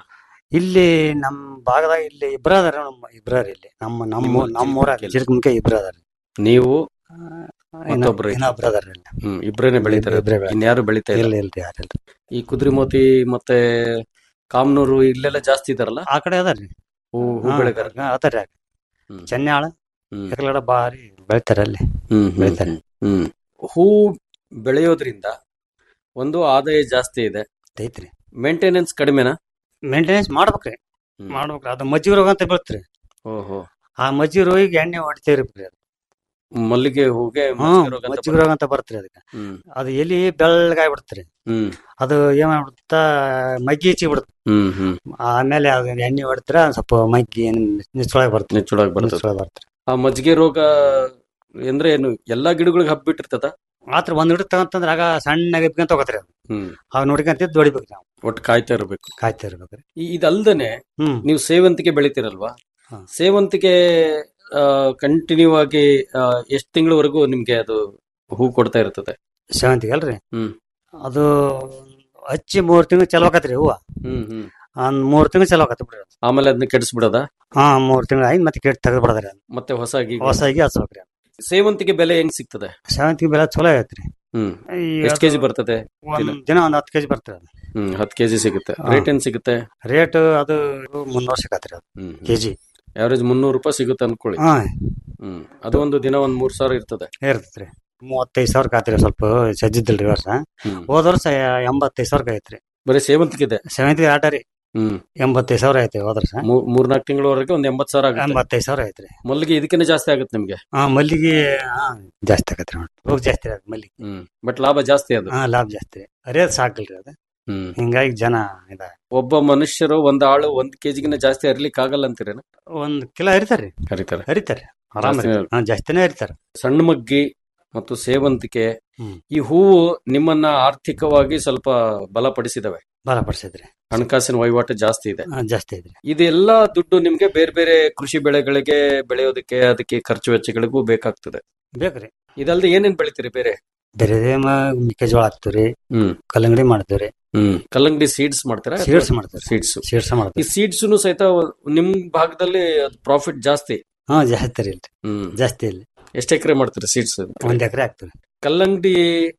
ಇಲ್ಲಿ ನಮ್ಮ ಭಾಗದಾಗ ಇಲ್ಲಿ ಇಬ್ರ ಅದಾರ ನಮ್ಮ ಇಬ್ರ ಇಲ್ಲಿ ನಮ್ಮ ನಮ್ಮ ನಿಮ್ಮ ನಮ್ಮ ಊರಾಗ ಚಿಲ್ಕಮುಖಿಯಲ್ಲಿ? ಚಿಲ್ಕಮುಖಿ ಇಬ್ರ ಅದಾರ ನೀವು ಇನ್ನ- ಮತ್ತೊಬ್ರು ಇನ್ನೊಬ್ರು ಅದಾರ ಇಲ್ಲಿ ಹ್ಮ್ ಇಬ್ರೇನೆ ಬೆಳಿತಾರೆ ಇಬ್ರೇ ಬೆಳಿತಾರೆ. ಇನ್ಯಾರು ಬೆಳಿತಾ ಇಲ್ಲ ಇಲ್ಲ ಇಲ್ರಿ ಯಾರಿಲ್ಲ ಈ ಕುದ್ರಿಮೋತಿ ಮತ್ತೆ ಕಾಮನೂರು ಇಲ್ಲೆಲ್ಲ ಜಾಸ್ತಿ ಇದಾರಲ್ಲ ಆ ಕಡೆ ಅದಾರ್ರಿ ಹೂ ಹೂ ಬೆಳೆಗಾರ ಅದಾರ ಹ್ಮ್. ಚೆನ್ಯಾಳ ಹ್ಮ್. ಎಕಲಗಡ ಬಾರಿ ಬೆಳಿತಾರೆ ಅಲ್ಲಿ ಹ್ಮ್ ಹ್ಮ್, ಬೆಳಿತಾರೆ. ಹ್ಮ್ ಹೂ ಬೆಳೆಯೋದ್ರಿಂದ ಒಂದು ಆದಾಯ ಜಾಸ್ತಿ ಇದೆ ಐತ್ರಿ ಮೇಂಟೆನೆನ್ಸ್ ಕಡಿಮೆನಾ ಮೇಂಟೆನೆನ್ಸ್ ಮಾಡ್ಬೇಕ್ರಿ ಹ್ಮ್. ಮಾಡ್ಬೇಕ್ರಿ ಅದು ಮಜ್ಜಿಗೆ ರೋಗ ಅಂತ ಬೀಳ್ತ್ರಿ ಓಹೋ ಆ ಮಜ್ಜಿಗೆ ರೋಗಿಗೆ ಎಣ್ಣೆ ಹೊಡಿತೇವ್ರಿ ಅದು ಮಲ್ಲಿಗೆ ಹೂಗೆ ಹ್ಮ್ ಮಜ್ಜಿಗೆ ರೋಗ ಅಂತ ಮಜ್ಜಿಗೆ ರೋಗ ಅಂತ ಬರ್ತ್ರಿ ಅದಕ್ಕೆ ಹ್ಮ್ ಅದು ಎಲಿ ಬೆಳ್ಳಗಾಗ್ಬಿಡ್ತ್ರಿ ಹ್ಮ್ ಅದು ಏನ್ ಮಾಡ್ಬಿಡ್ತ ಮಗ್ಗಿ ಹೆಚ್ಚಿ ಬಿಡುತ್ತೆ ಹ್ಮ್ ಹ್ಮ್ ಆಮೇಲೆ ಅದು ಎಣ್ಣೆ ಹೊಡಿತ್ರ ಒಂದ್ ಸ್ವಲ್ಪ ಮಗ್ಗಿ ನಿಚ್ಚೊಳಗೆ ಬರ್ತದೆ ನೆಚ್ಚೊಳಗ್ ಬರ್ತದೆ ನಿಚ್ಚೊಳಗೆ ಬರ್ತದೆ ಆ ಮಜ್ಜಿಗೆ ರೋಗ ಅಂದ್ರೆ ಏನು ಎಲ್ಲಾ ಗಿಡಗಳಿಗೆ ಹಬ್ಬಿಟ್ಟಿರ್ತದ ಮಾತ್ರ ಒಂದ್ ಹಿಡಿದು ತಗೊಂತಂದ್ರ ಆಗ ಸಣ್ಣಗೆ ಇದ್ಕೊಂತ ಹೋಗತ್ರಿ ಅದು ಹ್ಮ್ ಅವ್ ನೋಡ್ಕೊಂತಿದ್ದು ಹೊಡಿಬೇಕು ನಾವು ಒಟ್ಟು ಕಾಯ್ತಾ ಇರ್ಬೇಕು ಕಾಯ್ತಾ ಇರ್ಬೇಕ್ರಿ ಈ- ಇದಲ್ದನೆ ಹ್ಮ್ ನೀವು ಸೇವಂತಿಗೆ ಬೆಳಿತೀರಲ್ವಾ ಹಾ. ಸೇವಂತಿಗೆ ಕಂಟಿನ್ಯೂ ಆಗಿ ಎಷ್ಟು ತಿಂಗಳವರೆಗೂ ನಿಮ್ಗೆ ಅದು ಹೂ ಕೊಡ್ತಾ ಇರ್ತದೆ ಸೇವಂತಿಗೆ ಅಲ್ರಿ ಹ್ಮ್ ಅದು ಹಚ್ಚಿ ಮೂರ್ ತಿಂಗಳು ಚಲೋ ಆಕತ್ರಿ ಹೂವ ಹ್ಮ್ ಹ್ಮ್ ಒಂದ್ ಮೂರ್ ತಿಂಗಳು ಚಲೋ ಆಕತ್ರಿ ಬಿಡ್ರಿ ಅದು. ಆಮೇಲೆ ಅದನ್ನ ಕೆಡಿಸ್ಬಿಡದ ಹಾ ಮೂರ್ ತಿಂಗಳು ಆಯ್ತು ಮತ್ತೆ ಕೆಟ್ಟ ತೆಗೆದು ಬಿಡದ್ರಿ ಅದು ಮತ್ತೆ ಹೊಸಾಗಿ ಹೊಸಾಗಿ ಹಚ್ಬೇಕ್ರಿ ಅದು. ಸೇವಂತಿಗೆ ಬೆಲೆ ಹೆಂಗ್ ಸಿಗ್ತದೆ ಸೇವಂತಿಗೆ ಬೆಲೆ ಚಲೋ ಆಗೈತ್ರಿ ಹ್ಮ್ ಈ ಎಷ್ಟು ಅದು ಕೆಜಿ ಬರ್ತದೆ ಒಂದ್ ದಿನ ಒಂದ್ ಹತ್ತು ಕೆಜಿ ಬರ್ತರಿ ಅದು ಹ್ಮ್ ಹತ್ತು ಕೆಜಿ ಸಿಗುತ್ತೆ ಹಾ. ರೇಟ್ ಏನ್ ಸಿಗುತ್ತೆ ರೇಟ್ ಅದು ಮುನ್ನೂರು ಸಿಗತ್ರಿ ಅದು ಹ್ಮ್ ಕೆಜಿ ಅವರೇಜ್ ಮುನ್ನೂರು ರೂಪಾಯಿ ಸಿಗುತ್ತೆ ಅನ್ಕೊಳ್ಳಿ ಹಾ ಹ್ಮ್ ಅದು ಒಂದು ದಿನ ಒಂದ್ ಮೂರ್ ಸಾವಿರ ಇರ್ತದೆ ಇರ್ತೈತ್ರಿ ಮೂವತ್ತೈದು ಸಾವಿರ ಆತ್ರಿ ಸ್ವಲ್ಪ ಸಜ್ಜಿದ್ದಿಲ್ರಿ ಈ ವರ್ಷ ಹ್ಮ್ ಹೋದ ವರ್ಷ ಎಂಬತ್ತೈದು ಸಾವಿರ ಐತ್ರಿ ಬರೀ ಸೇವಂತಿಗೆ ಇದೆ ಸೇವಂತಿಗೆ ಆಟ ರೀ ಹ್ಮ್ ಎಂಬತ್ತೈದು ಸಾವಿರ ಐತಿ ಹೋದ ವರ್ಷ ಮೂ- ಮೂರ್ನಾಲ್ಕು ತಿಂಗಳವರೆಗೆ ಒಂದ್ ಎಂಬತ್ ಸಾವಿರ ಆಗುತ್ತೆ ಎಂಬತ್ತೈದು ಸಾವಿರ ಐತ್ರಿ ಮಲ್ಲಿಗೆ ಇದಕ್ಕಿಂತ ಜಾಸ್ತಿ ಆಗುತ್ತೆ ನಿಮ್ಗೆ ಹಾ ಮಲ್ಲಿಗೆ ಹಾ ಜಾಸ್ತಿ ಆಗತ್ರಿ ನೋಡಿ ಹೋಗಿ ಜಾಸ್ತಿ ಅದು ಮಲ್ಲಿಗೆ ಹ್ಮ್ ಬಟ್ ಲಾಭ ಜಾಸ್ತಿ ಅದು ಹಾ ಲಾಭ ಜಾಸ್ತಿ ಅರಿಯೋದು ಸಾಕಲ್ರಿ ಅದು ಹ್ಮ್ ಹಿಂಗಾಗಿ ಜನ ಇದ ಒಬ್ಬ ಮನುಷ್ಯರು ಒಂದ್ ಆಳು ಒಂದ್ ಕೆಜಿಗಿನ ಜಾಸ್ತಿ ಹರಿಲಿಕ್ಕೆ ಆಗಲ್ಲ ಅಂತೀರೇನ ಒಂದ್ ಕಿಲೋ ಹರಿತಾರ್ರಿ ಹರಿತಾರೆ ಹರಿತಾರ್ರಿ ಆರಾಮ ಜಾಸ್ತಿನೇ ಹಾ ಜಾಸ್ತಿನೇ ಹರಿತಾರ ಸಣ್ಣ ಮಗ್ಗಿ ಮತ್ತು ಸೇವಂತಿಗೆ ಹ್ಮ್. ಈ ಹೂವು ನಿಮ್ಮನ್ನ ಆರ್ಥಿಕವಾಗಿ ಸ್ವಲ್ಪ ಬಲಪಡಿಸಿದವೆ ಬಲಪಡಿಸಿದ್ರಿ ಹಣಕಾಸಿನ ವಹಿವಾಟು ಜಾಸ್ತಿ ಇದೆ ಹಾ ಜಾಸ್ತಿ ಐತ್ರಿ ಇದೆಲ್ಲ ದುಡ್ಡು ನಿಮ್ಗೆ ಬೇರೆ ಬೇರೆ ಕೃಷಿ ಬೆಳೆಗಳಿಗೆ ಬೆಳೆಯೋದಕ್ಕೆ ಅದಕ್ಕೆ ಖರ್ಚು ವೆಚ್ಚಗಳಿಗೂ ಬೇಕಾಗ್ತದೆ ಬೇಕ್ರಿ ಇದಲ್ದೆ ಏನೇನ್ ಬೆಳಿತೀರಿ ಬೇರೆ ಬೇರೆ ಮೆಕ್ಕೆಜೋಳ ಹಾಕ್ತಿವ್ರಿ ಹ್ಮ್ ಕಲ್ಲಂಗಡಿ ಮಾಡ್ತೀವ್ರಿ ಹ್ಮ್ ಕಲ್ಲಂಗಡಿ ಸೀಡ್ಸ್ ಮಾಡ್ತೀರಾ ಸೀಡ್ಸ್ ಮಾಡ್ತೀವಿ ಸೀಡ್ಸ್ ಸೀಡ್ಸ್ ಈ ಮಾಡ್ತೀವಿ ಸೀಡ್ಸ್ ಸಹಿತ ನಿಮ್ ಭಾಗದಲ್ಲಿ ಪ್ರಾಫಿಟ್ ಜಾಸ್ತಿ ಹಾ ಜಾಸ್ತಿ ರೀ ಇಲ್ರಿ ಹ್ಮ್ ಜಾಸ್ತಿ ಇಲ್ಲಿ ಎಷ್ಟು ಎಕರೆ ಮಾಡ್ತೀರಿ ಸೀಡ್ಸ್ ಒಂದ್ ಎಕರೆ ಹಾಕ್ತಿವಿ ಕಲ್ಲಂಗಡಿ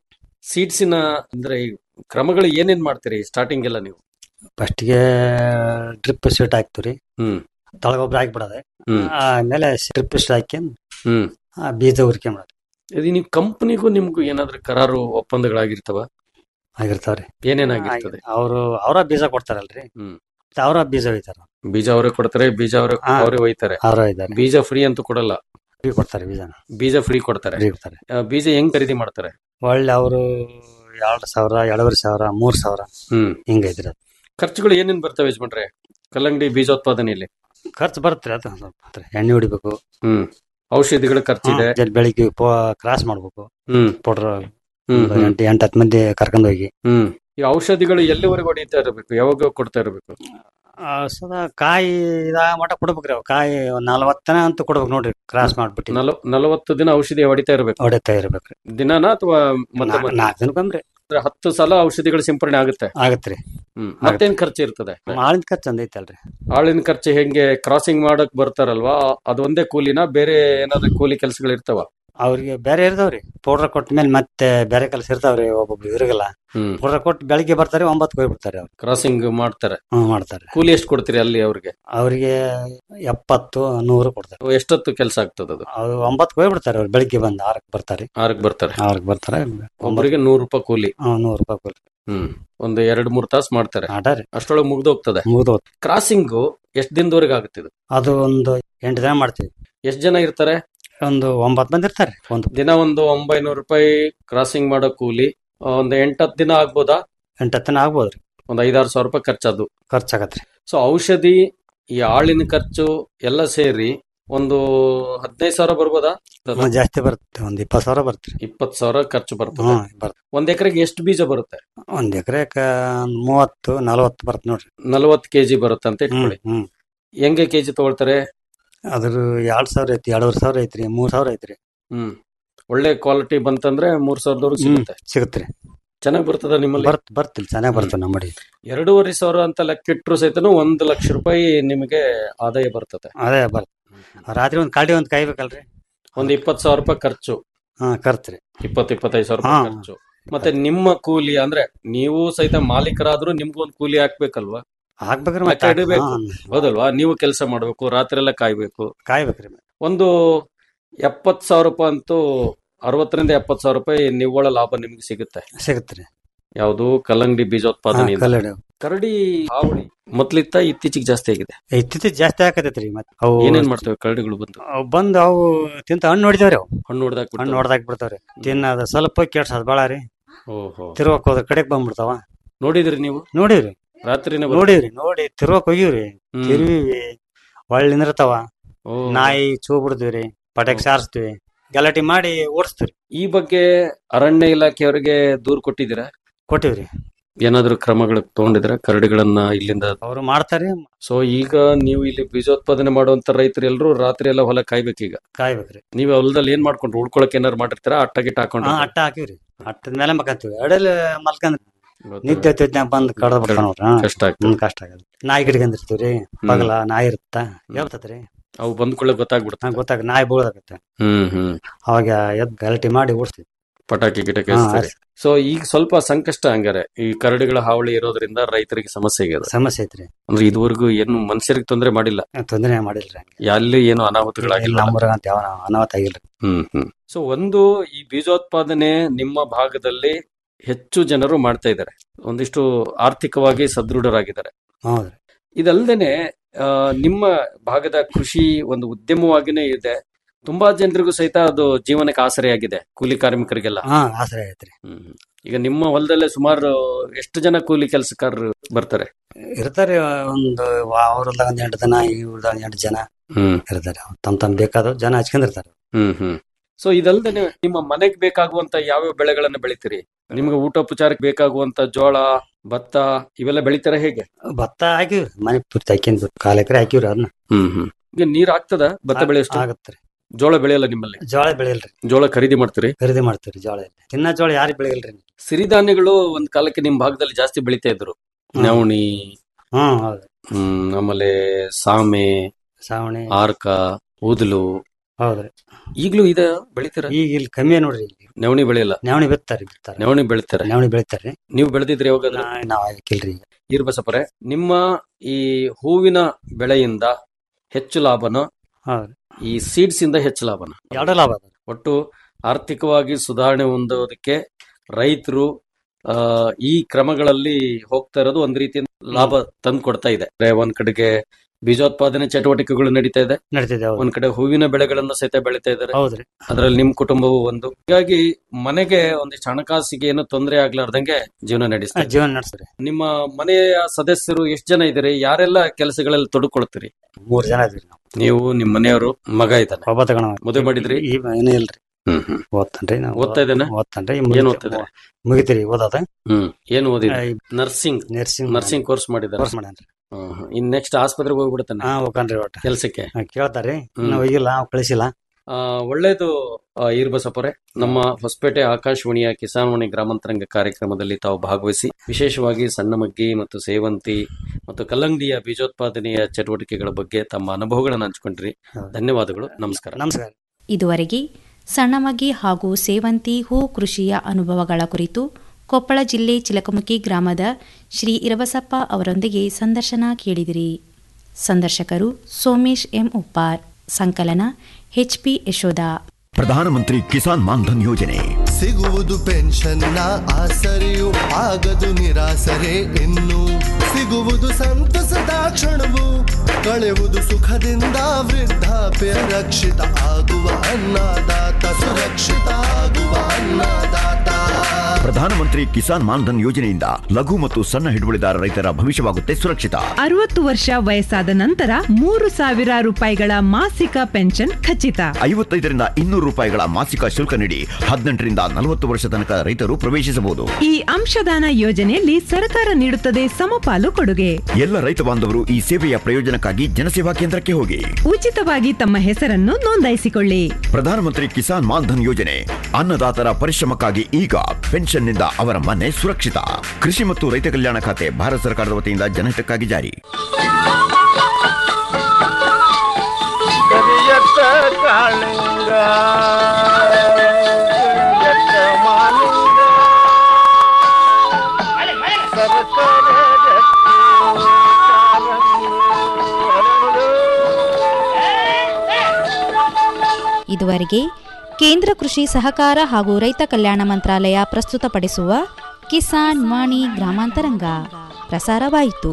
ಸೀಡ್ಸಿನ ಅಂದ್ರೆ ಈ ಕ್ರಮಗಳು ಏನೇನ್ ಮಾಡ್ತೀರಿ ಸ್ಟಾರ್ಟಿಂಗ್ ಎಲ್ಲ ನೀವು ಫಸ್ಟ್ಗೆ ಡ್ರಿಪ್ ಸೀಟ್ ಹಾಕ್ತಿವ್ರಿ ಹ್ಮ್ ತಳಗೊಬ್ಬರ ಹಾಕ್ಬಿಡೋದೆ ಹ್ಮ್ ಆಮೇಲೆ ಡ್ರಿಪ್ ಸೀಟ್ ಹಾಕ್ಯಂಡ್ ಹ್ಮ್ ಆ ಬೀಜ ಉರ್ಕೆ ಮಾಡೋದು ಇದು ನೀವು ಕಂಪನಿಗೂ ನಿಮ್ಗೂ ಏನಾದ್ರೂ ಕರಾರು ಒಪ್ಪಂದಗಳಾಗಿರ್ತವ ಆಗಿರ್ತಾವ್ರಿ ಏನೇನಾಗಿರ್ತದೆ ಅವರು ಅವರ ಬೀಜ ಕೊಡ್ತಾರಲ್ರಿ ಹ್ಮ್. ಅವರ ಬೀಜ ಒಯ್ತಾರ ಬೀಜ ಅವರೇ ಕೊಡ್ತಾರೆ ಬೀಜ ಅವರೇ ಹಾ. ಅವರೇ ಒಯ್ತಾರೆ ಅವರ ಇದ್ದಾರೆ ಬೀಜ ಫ್ರೀ ಅಂತೂ ಕೊಡಲ್ಲ ಫ್ರೀ ಕೊಡ್ತಾರೆ ಬೀಜನ ಬೀಜ ಫ್ರೀ ಕೊಡ್ತಾರೆ ಫ್ರೀ ಕೊಡ್ತಾರೆ ಆ, ಬೀಜ ಹೆಂಗ್ ಖರೀದಿ ಮಾಡ್ತಾರೆ ಒಳ್ಳೆ ಅವರು ಎರಡು ಸಾವಿರ ಎರಡೂವರೆ ಸಾವಿರ ಮೂರ್ ಸಾವಿರ ಹ್ಮ್ ಹಿಂಗೈತ್ರಿ ಅದು ಖರ್ಚುಗಳು ಏನೇನ್ ಬರ್ತವೆ ಯಜಮಾನ್ರೆ ಕಲ್ಲಂಗಡಿ ಬೀಜೋತ್ಪಾದನೆಯಲ್ಲಿ ಖರ್ಚು ಬರುತ್ತೆ ಅದು ಸ್ವಲ್ಪ ಹತ್ರ. ಎಣ್ಣೆ ಹೊಡಿಬೇಕು ಹ್ಮ್ ಔಷಧಿಗಳ ಖರ್ಚಿದೆ ಹಾ, ಜಲ್ ಬೆಳಿಗ್ಗೆ ಕ್ರಾಸ್ ಮಾಡ್ಬೇಕು ಹ್ಮ್ ಪೌಡ್ರ್ ಹ್ಮ್ ಹ್ಮ್. ಎಂಟು ಎಂಟು ಹತ್ತು ಮಂದಿ ಕರ್ಕೊಂಡ್ ಹೋಗಿ ಹ್ಮ್ ಈ ಔಷಧಿಗಳು ಎಲ್ಲಿವರೆಗೆ ಹೊಡಿತಾ ಇರಬೇಕು ಯಾವಾಗ ಕೊಡ್ತಾ ಇರಬೇಕು ಆ, ಸದಾ ಕಾಯಿ ಇದಾಗ ಮಟ ಕೊಡ್ಬೇಕ್ರಿ ಅವು ಕಾಯಿ ಒಂದ್ ನಲವತ್ತನ ಅಂತ ಕೊಡ್ಬೇಕು ನೋಡ್ರಿ ಕ್ರಾಸ್ ಮಾಡ್ಬಿಟ್ಟು ನಲ ನಲವತ್ತು ದಿನ ಔಷಧಿ ಹೊಡಿತಾ ಇರಬೇಕು ಹೊಡಿತಾ ಇರ್ಬೇಕ್ರಿ ದಿನಾನ ಅಥವಾ ಮತ್ತೆ ನಾಲ್ಕು ಮತ್ತೆ? ನಾಲ್ಕು ದಿನಕ್ಕೊಮ್ರಿ ಅಂದ್ರೆ ಹತ್ತು ಸಲ ಔಷಧಿಗಳ ಸಿಂಪರಣೆ ಆಗುತ್ತೆ ಆಗತ್ರಿ ಹ್ಮ್ ಮತ್ತೇನ್ ಖರ್ಚು ಇರ್ತದೆ ಆಳಿನ ಖರ್ಚು ಚಂದ ಐತಲ್ರಿ ಆಳಿನ ಖರ್ಚು ಹೆಂಗೆ ಕ್ರಾಸಿಂಗ್ ಮಾಡಕ್ ಬರ್ತಾರಲ್ವಾ ಅದೊಂದೇ ಕೂಲಿನ ಬೇರೆ ಏನಾದ್ರು ಕೂಲಿ ಕೆಲಸಗಳು ಇರ್ತಾವ ಅವ್ರಿಗೆ ಬೇರೆ ಇರ್ತಾವ್ರಿ ಪೌಡ್ರ್ ಕೊಟ್ಟ ಮೇಲೆ ಮತ್ತೆ ಬೇರೆ ಕೆಲಸ ಇರ್ತಾವ್ರಿ ಒಬ್ಬೊಬ್ರು ಇರಗಲ್ಲ ಹ್ಮ್ ಪೌಡ್ರ್ ಕೊಟ್ಟು ಬೆಳಿಗ್ಗೆ ಬರ್ತಾರೆ ಒಂಬತ್ತು ಹೋಗ್ಬಿಡ್ತಾರೆ ಅವ್ರು ಕ್ರಾಸಿಂಗ್ ಮಾಡ್ತಾರೆ ಹ್ಮ್ ಮಾಡ್ತಾರೆ ಕೂಲಿ ಎಷ್ಟು ಕೊಡ್ತೀರಿ ಅಲ್ಲಿ ಅವ್ರಿಗೆ ಅವ್ರಿಗೆ ಎಪ್ಪತ್ತು ನೂರು ಕೊಡ್ತಾರೆ ಎಷ್ಟೊತ್ತು ಕೆಲಸ ಆಗ್ತದೆ ಅದು ಅವ್ರು ಒಂಬತ್ತು ಹೋಗ್ಬಿಡ್ತಾರೆ ಅವ್ರು ಬೆಳಿಗ್ಗೆ ಬಂದು ಆರಕ್ಕೆ ಬರ್ತಾರೆ ಆರಕ್ಕೆ ಬರ್ತಾರೆ ಆರಕ್ಕೆ ಬರ್ತಾರೆ ಒಬ್ಬರಿಗೆ ನೂರು ರೂಪಾಯಿ ಕೂಲಿ ಹ್ಮ್, ನೂರು ರೂಪಾಯಿ ಕೊಡ್ತಾರೆ ಹ್ಮ್ ಒಂದು ಎರಡ್ ಮೂರ್ ತಾಸು ಮಾಡ್ತಾರೆ ಆಟ ರೀ ಅಷ್ಟೊಳಗೆ ಮುಗ್ದೋಗ್ತದೆ ಮುಗಿದು ಕ್ರಾಸಿಂಗ್ ಎಷ್ಟ್ ದಿನದವರೆಗೆ ಆಗುತ್ತೆ ಇದು ಅದು ಒಂದು ಎಂಟು ದಿನ ಮಾಡ್ತೀವಿ ಎಷ್ಟ್ ಜನ ಇರ್ತಾರೆ ಒಂದು ಒಂಬತ್ತು ಮಂದಿ ಇರ್ತಾರೆ ಒಂದು ದಿನ ಒಂದು ಒಂಬೈನೂರು ರೂಪಾಯಿ ಕ್ರಾಸಿಂಗ್ ಮಾಡೋ ಕೂಲಿ ಆ, ಒಂದು ಎಂಟತ್ತು ದಿನ ಆಗ್ಬೋದಾ ಎಂಟು ಹತ್ತು ದಿನ ಆಗ್ಬೋದ್ರಿ ಒಂದು ಐದಾರು ಸಾವಿರ ರೂಪಾಯಿ ಖರ್ಚದು ಖರ್ಚಾಗತ್ರಿ ಸೊ ಔಷಧಿ ಈ ಆಳಿನ ಖರ್ಚು ಎಲ್ಲ ಸೇರಿ ಒಂದು ಹದಿನೈದು ಸಾವಿರ ಬರ್ಬೋದಾ ಹ್ಮ್, ಜಾಸ್ತಿ ಬರುತ್ತೆ ಒಂದು ಇಪ್ಪತ್ತು ಸಾವಿರ ಬರುತ್ತೆ ಇಪ್ಪತ್ತು ಸಾವಿರ ಖರ್ಚು ಬರ್ತದೆ ಹ್ಮ್ ಬರುತ್ತೆ ಒಂದ್ ಎಕರೆಗೆ ಎಷ್ಟು ಬೀಜ ಬರುತ್ತೆ ಒಂದ್ ಎಕರೆಕ ಮೂವತ್ತು ನಲವತ್ತು ಬರುತ್ತೆ ನೋಡ್ರಿ ನಲವತ್ತು ಕೆಜಿ ಬರುತ್ತೆ ಅಂತ ಹ್ಮ್ ಇಟ್ಕೊಳ್ಳಿ ಹ್ಮ್ ಹೆಂಗೆ ಕೆಜಿ ತಗೊಳ್ತಾರೆ ಅದ್ರ ಎರಡ್ ಸಾವಿರ ಐತಿ ಎರಡೂವರೆ ಸಾವಿರ ಐತ್ರಿ ಮೂರ್ ಸಾವಿರ ಐತ್ರಿ ಹ್ಮ್ ಒಳ್ಳೆ ಕ್ವಾಲಿಟಿ ಬಂತಂದ್ರೆ ಮೂರ್ ಸಾವಿರದವರೆಗೂ ಹ್ಮ್ ಸಿಗುತ್ತೆ ಸಿಗುತ್ತೆ ಚೆನ್ನಾಗಿ ಬರ್ತದ ನಿಮ್ಮಲ್ಲಿ ಬರ್ತ್ ಬರ್ತಿಲ್ಲ ಚೆನ್ನಾಗಿ ಬರ್ತದೆ ನಮ್ಮ ಮಡಿ ಎರಡೂವರೆ ಸಾವಿರ ಅಂತ ಲೆಕ್ಕ ಇಟ್ಟರು ಸಹಿತನು ಒಂದು ಲಕ್ಷ ರೂಪಾಯಿ ನಿಮಗೆ ಆದಾಯ ಬರ್ತದೆ ಅದೇ ಬರ್ತ ರಾತ್ರಿ ಒಂದು ಕಾಡಿ ಒಂದು ಕಾಯ್ಬೇಕಲ್ರಿ ಒಂದು ಇಪ್ಪತ್ತು ಸಾವಿರ ರೂಪಾಯಿ ಖರ್ಚು ಹಾ ಖರ್ಚು ರೀ ಇಪ್ಪತ್ತು ಇಪ್ಪತ್ತೈದು ಸಾವಿರ ಹಾ. ರೂಪಾಯಿ ಖರ್ಚು ಮತ್ತೆ ನಿಮ್ಮ ಕೂಲಿ ಅಂದ್ರೆ ನೀವು ಸಹಿತ ಮಾಲೀಕರಾದ್ರೂ ನಿಮ್ಗೂ ಒಂದು ಕೂಲಿ ಹಾಕ್ಬೇಕಲ್ವಾ ಹಾಕ್ಬೇಕ್ರಿ ಲೆಕ್ಕ ಮತ್ತೆ ಇಡಬೇಕು ಹಾ, ಹೌದಲ್ವಾ ನೀವು ಕೆಲಸ ಮಾಡ್ಬೇಕು ರಾತ್ರಿ ಎಲ್ಲ ಕಾಯ್ಬೇಕು ಕಾಯ್ಬೇಕ್ರಿ ಒಂದು ಎಪ್ಪತ್ತು ಸಾವಿರ ರೂಪಾಯಿ ಅಂತೂ ಅರವತ್ತರಿಂದ ಎಪ್ಪತ್ತು ಸಾವಿರ ರೂಪಾಯಿ ನಿವ್ವಳ ಲಾಭ ನಿಮ್ಗೆ ಸಿಗುತ್ತೆ ಸಿಗತ್ರಿ ಯಾವುದು ಕಲ್ಲಂಗಡಿ ಬೀಜೋತ್ಪಾದನೆ ಕಲ್ಲಡಿ ಕರಡಿ ಹಾವಳಿ ಮೊದ್ಲಿತ್ತ ಇತ್ತೀಚೆಗೆ ಜಾಸ್ತಿ ಆಗಿದೆ ಇತ್ತೀಚೆಗೆ ಜಾಸ್ತಿ ಆಕತೈತ್ರಿ ಮತ್ತೆ ಅವು ಏನೇನ್ ಮಾಡ್ತೇವೆ ಕರಡಿಗಳು ಬಂದು ಅವು ಬಂದು ಅವು ತಿಂತ ಹಣ್ಣು ಹೊಡಿತಾವ್ರಿ ಅವು ಹಣ್ಣು ಹೊಡೆದಾಕ್ ಹಣ್ಣು ಹೊಡೆದಾಕ್ ಬಿಡ್ತಾವ್ರಿ ತಿನ್ನದ ಸ್ವಲ್ಪ ಕೆಡ್ಸದ್ ಬಾಳ ರೀ ಓಹೋ ತಿರ್ವಕ್ ಹೋದ್ರ ಕಡೆಗ್ ಬಂದ್ಬಿಡ್ತಾವ ನೋಡಿದ್ರಿ ನೀವು ನೋಡಿವ್ರಿ ರಾತ್ರಿನೇ ಬರುತ್ತೆ. ನೋಡಿವ್ರಿ ನೋಡಿ ತಿರ್ವಕ್ ಹೋಗಿವ್ರಿ ಹ್ಮ್. ತಿರುವಿವಿ ಒಳ್ಳೆ ನಿಂದಿರ್ತಾವ ಓ. ನಾಯಿ ಚೂ ಬಿಡ್ತೀವ್ರಿ ಪಟಾಕಿ ಸಾರಿಸ್ತೀವಿ ಗಲಾಟೆ ಮಾಡಿ ಓಡಿಸ್ತೀವ್ರಿ ಈ ಬಗ್ಗೆ ಅರಣ್ಯ ಇಲಾಖೆಯವರಿಗೆ ದೂರ್ ಕೊಟ್ಟಿದ್ದೀರಾ ಕೊಟ್ಟಿವ್ರಿ ಏನಾದ್ರೂ ಕ್ರಮಗಳು ತಗೊಂಡಿದ್ರ ಕರಡಿಗಳನ್ನ ಇಲ್ಲಿಂದ ಅವ್ರು ಮಾಡ್ತಾರಿ ಸೊ ಈಗ ನೀವು ಇಲ್ಲಿ ಬೀಜೋತ್ಪಾದನೆ ಮಾಡುವಂತ ರೈತರು ಎಲ್ಲರೂ ರಾತ್ರಿ ಎಲ್ಲ ಹೊಲ ಕಾಯ್ಬೇಕೀಗ ಕಾಯ್ಬೇಕ್ರಿ ನೀವು ಹೊಲದಲ್ಲಿ ಏನ್ ಮಾಡ್ಕೊಂಡ್ರು ಉಳ್ಕೊಳಕ್ ಏನಾರು ಮಾಡಿರ್ತೀರಾ ಅಟ್ಟ ಗಿಟ್ಟ ಹಾ ಹಾಕೊಂಡ್ರು ಅಟ್ಟ ಹಾಕಿವ್ರಿ ಅಟ್ಟದ ಮೇಲೆ ಮಕ್ಕಂತೀವಿ ಅಡಲ್ ಮಲ್ಕಂದ್ ನಿದ್ದೆ ಹತ್ತಿದ್ನ ಬಂದ್ ಕಡ್ದ ಬಿಡ್ತಾನ ನೋಡ್ರಿ ಹಾ. ಕಷ್ಟ ಆಗ್ತದೆ ಹ್ಮ್ ಕಷ್ಟ ಆಗಲ್ಲ ನಾಯಿ ಗಿಡ್ಕಂದಿರ್ತೀವ್ರಿ ಪಗಲ ನಾಯಿ ಇರುತ್ತ ಹೇಳ್ತತ್ರಿ ಅವು ಬಂದ್ಕೊಳ್ಳೆ ಗೊತ್ತಾಗ್ಬಿಡುತ್ತೆ ಹಾ ಗೊತ್ತಾಗ ನಾಯಿ ಬೀಳದಾಗತ್ತೆ ಹ್ಮ್ ಹ್ಮ್ ಅವಾಗ ಎದ್ ಗಲಾಟೆ ಮಾಡಿ ಓಡಿಸ್ತೀವಿ ಪಟಾಕಿ ಗಿಟಕಿ ಹಾ, ಹಚ್ತಾರೆ. ಸೊ ಈಗ ಸ್ವಲ್ಪ ಸಂಕಷ್ಟ ಹಂಗಾರೆ ಈ ಕರಡಿಗಳ ಹಾವಳಿ ಇರೋದ್ರಿಂದ ರೈತರಿಗೆ ಸಮಸ್ಯೆ ಇದೆ ಸಮಸ್ಯೆ ಐತ್ರಿ ಅಂದ್ರೆ ಇದುವರೆಗೂ ಏನು ಮನುಷ್ಯರಿಗೆ ತೊಂದರೆ ಮಾಡಿಲ್ಲ ತೊಂದರೆ ಮಾಡಿಲ್ರಿ ಹಂಗೆ ಎಲ್ಲಿ ಏನು ಅನಾಹುತಗಳಾಗಿಲ್ಲ ನಮ್ಮೂರಾಗ ಅಂತ ಯಾವ ಅನಾಹುತ ಆಗಿಲ್ರಿ ಹ್ಮ್ ಹ್ಮ್ ಸೊ ಒಂದು ಈ ಬೀಜೋತ್ಪಾದನೆ ನಿಮ್ಮ ಭಾಗದಲ್ಲಿ ಹೆಚ್ಚು ಜನರು ಮಾಡ್ತಾ ಇದ್ದಾರೆ ಒಂದಿಷ್ಟು ಆರ್ಥಿಕವಾಗಿ ಸದೃಢರಾಗಿದ್ದಾರೆ ಹೌದ್ರಿ ಇದಲ್ದೇನೆ ಆ, ನಿಮ್ಮ ಭಾಗದ ಕೃಷಿ ಒಂದು ಉದ್ಯಮವಾಗಿನೇ ಇದೆ ತುಂಬಾ ಜನರಿಗೂ ಸಹಿತ ಅದು ಜೀವನಕ್ಕೆ ಆಸರೆಯಾಗಿದೆ ಕೂಲಿ ಕಾರ್ಮಿಕರಿಗೆಲ್ಲ ಹಾ ಆಸರೆ ಐತ್ರಿ ಹ್ಮ್. ಈಗ ನಿಮ್ಮ ಹೊಲದಲ್ಲೇ ಸುಮಾರು ಎಷ್ಟು ಜನ ಕೂಲಿ ಕೆಲಸಗಾರರು ಬರ್ತಾರೆ ಇರ್ತಾರೆ ಒಂದು ಅವ್ರದಾಗ ಒಂದ್ ಎಂಟು ಜನ ಇವ್ರದಾಗ ಒಂದ್ ಎಂಟು ಜನ ಹ್ಮ್ ಇರ್ತಾರೆ ತಮ್ ತಮ್ ಬೇಕಾದವ್ ಜನ ಹಚ್ಕೊಂಡಿರ್ತಾರೆ ಹ್ಮ್ ಹ್ಮ್ ಸೊ ಇದಲ್ದೆ ನಿಮ್ಮ ಮನೆಗೆ ಬೇಕಾಗುವಂತ ಯಾವ್ಯಾವ ಬೆಳೆಗಳನ್ನ ಬೆಳಿತೀರಿ ನಿಮ್ಗೆ ಊಟೋಪಚಾರಕ್ಕೆ ಬೇಕಾಗುವಂತ ಜೋಳ ಭತ್ತ ಇವೆಲ್ಲ ಬೆಳಿತಾರ ಹೇಗೆ ಭತ್ತ ಹಾಕಿವ್ರಿ ಮನೆ ಪೂರ್ತಿ ಹಾಕಿಂದ್ ಕಾಲ್ ಎಕರೆ ಹಾಕಿವ್ರಿ ಅದನ್ನ ಹ್ಮ್ ಹ್ಮ್ ಈಗ ನೀರ್ ಆಗ್ತದ ಭತ್ತ ಬೆಳೆಯಷ್ಟು ಆಗತ್ರಿ ಜೋಳ ಬೆಳೆಯಲ್ಲ ನಿಮ್ಮಲ್ಲಿ ಜೋಳ ಬೆಳೆಯಲ್ರಿ ಜೋಳ ಖರೀದಿ ಮಾಡ್ತೀರಿ ಖರೀದಿ ಮಾಡ್ತೀವ್ರಿ ಜೋಳ ಇಲ್ಲಿ ತಿನ್ನ ಜೋಳ ಯಾರು ಬೆಳೆಯಲ್ರಿ ಸಿರಿಧಾನ್ಯಗಳು ಒಂದ್ ಕಾಲಕ್ಕೆ ನಿಮ್ ಭಾಗದಲ್ಲಿ ಜಾಸ್ತಿ ಬೆಳಿತಾ ಇದ್ರು ಹ್ಮ್. ನವಣಿ ಹ್ಮ್ ಹೌದು ಹ್ಮ್ ಆಮೇಲೆ ಸಾಮೆ ಸಾವಣಿ ಆರ್ಕ ಊದಲು ಹೌದ್ರಿ ಈಗ್ಲೂ ಇದ ಬೆಳಿತೀರ ಈಗ ಇಲ್ಲಿ ಕಮ್ಮಿ ನೋಡ್ರಿ ಇಲ್ಲಿ ನವಣಿ ಬೆಳೆಯಲ್ಲ ನವಣಿ ಬಿತ್ತಾರಿ ಬಿತ್ತಾರ ನವಣಿ ಬೆಳಿತಾರೆ ನವಣಿ ಬೆಳಿತಾರ್ರಿ ನೀವು ಬೆಳೆದಿದ್ರಿ ಯಾವಾಗಾದ್ರೂ ನಾ- ನಾವ್ ಹಾಕಿಲ್ರಿ ಈಗ ಈರ್ಬಸಪರೆ ನಿಮ್ಮ ಈ ಹೂವಿನ ಬೆಳೆಯಿಂದ ಹೆಚ್ಚು ಲಾಭನ ಹೌದ್ರಿ ಈ ಸೀಡ್ಸ್ ಇಂದ ಹೆಚ್ಚು ಲಾಭನ ಎರಡು ಲಾಭ ಅದ ಒಟ್ಟು ಆರ್ಥಿಕವಾಗಿ ಸುಧಾರಣೆ ಹೊಂದೋದಕ್ಕೆ ರೈತರು ಆ ಈ ಕ್ರಮಗಳಲ್ಲಿ ಹೋಗ್ತಾ ಇರೋದು ಒಂದ್ ರೀತಿಯ ಲಾಭ ತಂದು ಕೊಡ್ತಾ ಇದೆ ಅಂದ್ರೆ ಒಂದ್ ಕಡೆಗೆ ಬೀಜೋತ್ಪಾದನೆ ಚಟುವಟಿಕೆಗಳು ನಡೀತಾ ಇದೆ ನಡೀತಿದೆ ಹೌದು ಒಂದ್ ಕಡೆ ಹೂವಿನ ಬೆಳೆಗಳನ್ನು ಸಹಿತ ಬೆಳಿತಾ ಇದ್ದಾರೆ ಹೌದ್ರಿ ಅದ್ರಲ್ಲಿ ನಿಮ್ ಕುಟುಂಬವು ಒಂದು ಹೀಗಾಗಿ ಮನೆಗೆ ಒಂದಿಷ್ಟು ಹಣಕಾಸಿಗೆ ಏನು ತೊಂದರೆ ಆಗ್ಲಾರ್ದಂಗೆ ಜೀವನ ನಡೆಸ್ತಾರೆ ಜೀವನ ನಡೆಸ್ರಿ ನಿಮ್ಮ ಮನೆಯ ಸದಸ್ಯರು ಎಷ್ಟು ಜನ ಇದ್ದಾರೆ ಯಾರೆಲ್ಲ ಕೆಲಸಗಳಲ್ಲಿ ತೊಡಕೊಳ್ತೀರಿ ಮೂರ್ ಜನ ಇದ್ರಿ ನಾವು ನೀವು ನಿಮ್ಮ ಮನೆಯವರು ಮಗ ಇದ್ದಾನೆ ಒಬ್ಬ ತಗೋಣ ಮದುವೆ ಮಾಡಿದ್ರಿ ಈ ಇನ್ನೂ ಇಲ್ರಿ ಹ್ಮ್ ಹ್ಮ್ ಓದ್ತಾನ್ರಿ ನಾವು ಓದ್ತಾ ಇದ್ದಾನೆ ಓದ್ತಾನ್ರಿ ಏನ್ ಓದ್ತಿದಾರೆ ಮುಗಿತೀರಿ ಓದೋದ ಹ್ಮ್ ಏನ್ ಓದಿದ ನರ್ಸಿಂಗ್ ನರ್ಸಿಂಗ್ ನರ್ಸಿಂಗ್ ಕೋರ್ಸ್ ಮಾಡಿದಾರೆ ಕೋರ್ಸ್ ಮಾಡ್ಯಾನ್ರಿ ಇನ್ ನೆಕ್ಸ್ಟ್ ಆಸ್ಪತ್ರೆಗೆ ಹೋಗ್ಬಿಡ್ತಾನೆ ಹಾ ಹೋಗ್ತಾನ್ರಿ ಒಟ್ಟ ಕೆಲ್ಸಕ್ಕೆ ಹಾ, ಕೇಳ್ತಾರ್ರಿ ಇನ್ನು ಹೋಗಿಲ್ಲ ನಾವು ಕಳಿಸಿಲ್ಲ ಆ, ಒಳ್ಳೇದು ಆ, ಈರ್ಬಸಪರೆ ನಮ್ಮ ಹೊಸಪೇಟೆ ಆಕಾಶವಾಣಿಯ ಕಿಸಾನ್ವಾಣಿ ಗ್ರಾಮಾಂತರಂಗ ಕಾರ್ಯಕ್ರಮದಲ್ಲಿ ತಾವು ಭಾಗವಹಿಸಿ ವಿಶೇಷವಾಗಿ ಸಣ್ಣ ಮಗ್ಗಿ ಮತ್ತು ಸೇವಂತಿ ಮತ್ತು ಕಲ್ಲಂಗಡಿಯ ಬೀಜೋತ್ಪಾದನೆಯ ಚಟುವಟಿಕೆಗಳ ಬಗ್ಗೆ ತಮ್ಮ ಅನುಭವಗಳನ್ನು ಹಂಚ್ಕೊಂಡ್ರಿ ಧನ್ಯವಾದಗಳು ನಮಸ್ಕಾರ ನಮಸ್ಕಾರ ಇದುವರೆಗೆ ಸಣ್ಣಮಗಿ ಹಾಗೂ ಸೇವಂತಿ ಹೂ ಕೃಷಿಯ ಅನುಭವಗಳ ಕುರಿತು ಕೊಪ್ಪಳ ಜಿಲ್ಲೆ ಚಿಲಕಮುಖಿ ಗ್ರಾಮದ ಶ್ರೀ ಇರಬಸಪ್ಪ ಅವರೊಂದಿಗೆ ಸಂದರ್ಶನ ಕೇಳಿದಿರಿ ಸಂದರ್ಶಕರು ಸೋಮೇಶ್ ಎಂ ಉಪ್ಪಾರ್ ಸಂಕಲನ ಎಚ್ಪಿ ಯಶೋಧ ಪ್ರಧಾನಮಂತ್ರಿ ಕಿಸಾನ್ ಮಾನ್ಧನ್ ಯೋಜನೆ ಸಿಗುವುದು ಪೆನ್ಷನ್ನ ಆಸರೆಯು ಆಗದು ನಿರಾಸರೆ ಇನ್ನು ಸಿಗುವುದು ಸಂತಸದ ಕ್ಷಣವು ಕಳೆವುದು ಸುಖದಿಂದ ವೃದ್ಧಾಪ್ಯ ರಕ್ಷಿತ ಆಗುವ ಅನ್ನದಾತ ಸುರಕ್ಷಿತ ಆಗುವ ಅನ್ನದಾತ ಪ್ರಧಾನಮಂತ್ರಿ ಕಿಸಾನ್ ಮಾನ್ಧನ್ ಯೋಜನೆಯಿಂದ ಲಘು ಮತ್ತು ಸಣ್ಣ ಹಿಡುವಳಿದಾರ ರೈತರ ಭವಿಷ್ಯವಾಗುತ್ತೆ ಸುರಕ್ಷಿತ ಅರವತ್ತು ವರ್ಷ ವಯಸ್ಸಾದ ನಂತರ ಮೂರು ಸಾವಿರ ರೂಪಾಯಿಗಳ ಮಾಸಿಕ ಪೆನ್ಷನ್ ಖಚಿತ ಐವತ್ತೈದರಿಂದ ಇನ್ನೂರು ರೂಪಾಯಿಗಳ ಮಾಸಿಕ ಶುಲ್ಕ ನೀಡಿ ಹದಿನೆಂಟರಿಂದ ನಲವತ್ತು ವರ್ಷ ತನಕ ರೈತರು ಪ್ರವೇಶಿಸಬಹುದು ಈ ಅಂಶದಾನ ಯೋಜನೆಯಲ್ಲಿ ಸರ್ಕಾರ ನೀಡುತ್ತದೆ ಸಮಪಾಲು ಕೊಡುಗೆ ಎಲ್ಲ ರೈತ ಬಾಂಧವರು ಈ ಸೇವೆಯ ಪ್ರಯೋಜನಕ್ಕಾಗಿ ಜನಸೇವಾ ಕೇಂದ್ರಕ್ಕೆ ಹೋಗಿ ಉಚಿತವಾಗಿ ತಮ್ಮ ಹೆಸರನ್ನು ನೋಂದಾಯಿಸಿಕೊಳ್ಳಿ ಪ್ರಧಾನಮಂತ್ರಿ ಕಿಸಾನ್ ಮಾನ್ಧನ್ ಯೋಜನೆ ಅನ್ನದಾತರ ಪರಿಶ್ರಮಕ್ಕಾಗಿ ಈಗ ಪೆನ್ಷನ್ನಿಂದ ಅವರ ಮನೆ ಸುರಕ್ಷಿತ ಕೃಷಿ ಮತ್ತು ರೈತ ಕಲ್ಯಾಣ ಖಾತೆ ಭಾರತ ಸರ್ಕಾರದ ವತಿಯಿಂದ ಜನಹಿತಕ್ಕಾಗಿ ಜಾರಿ ಕರಿಯತ್ತ ಕಾಳಿಂಗ ಕರಿಯತ್ತ ಮಾಲಿಂಗ ಸರಕಾರ ಇದುವರೆಗೆ ಕೇಂದ್ರ ಕೃಷಿ ಸಹಕಾರ ಹಾಗೂ ರೈತ ಕಲ್ಯಾಣ ಮಂತ್ರಾಲಯ ಪ್ರಸ್ತುತಪಡಿಸುವ ಕಿಸಾನ್ ವಾಣಿ ಗ್ರಾಮಾಂತರಂಗ ಪ್ರಸಾರವಾಯಿತು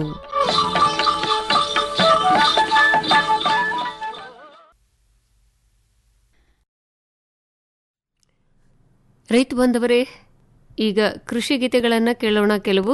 ರೈತ ಬಂದವರೇ ಈಗ ಕೃಷಿ ಗೀತೆಗಳನ್ನು ಕೇಳೋಣ ಕೆಲವು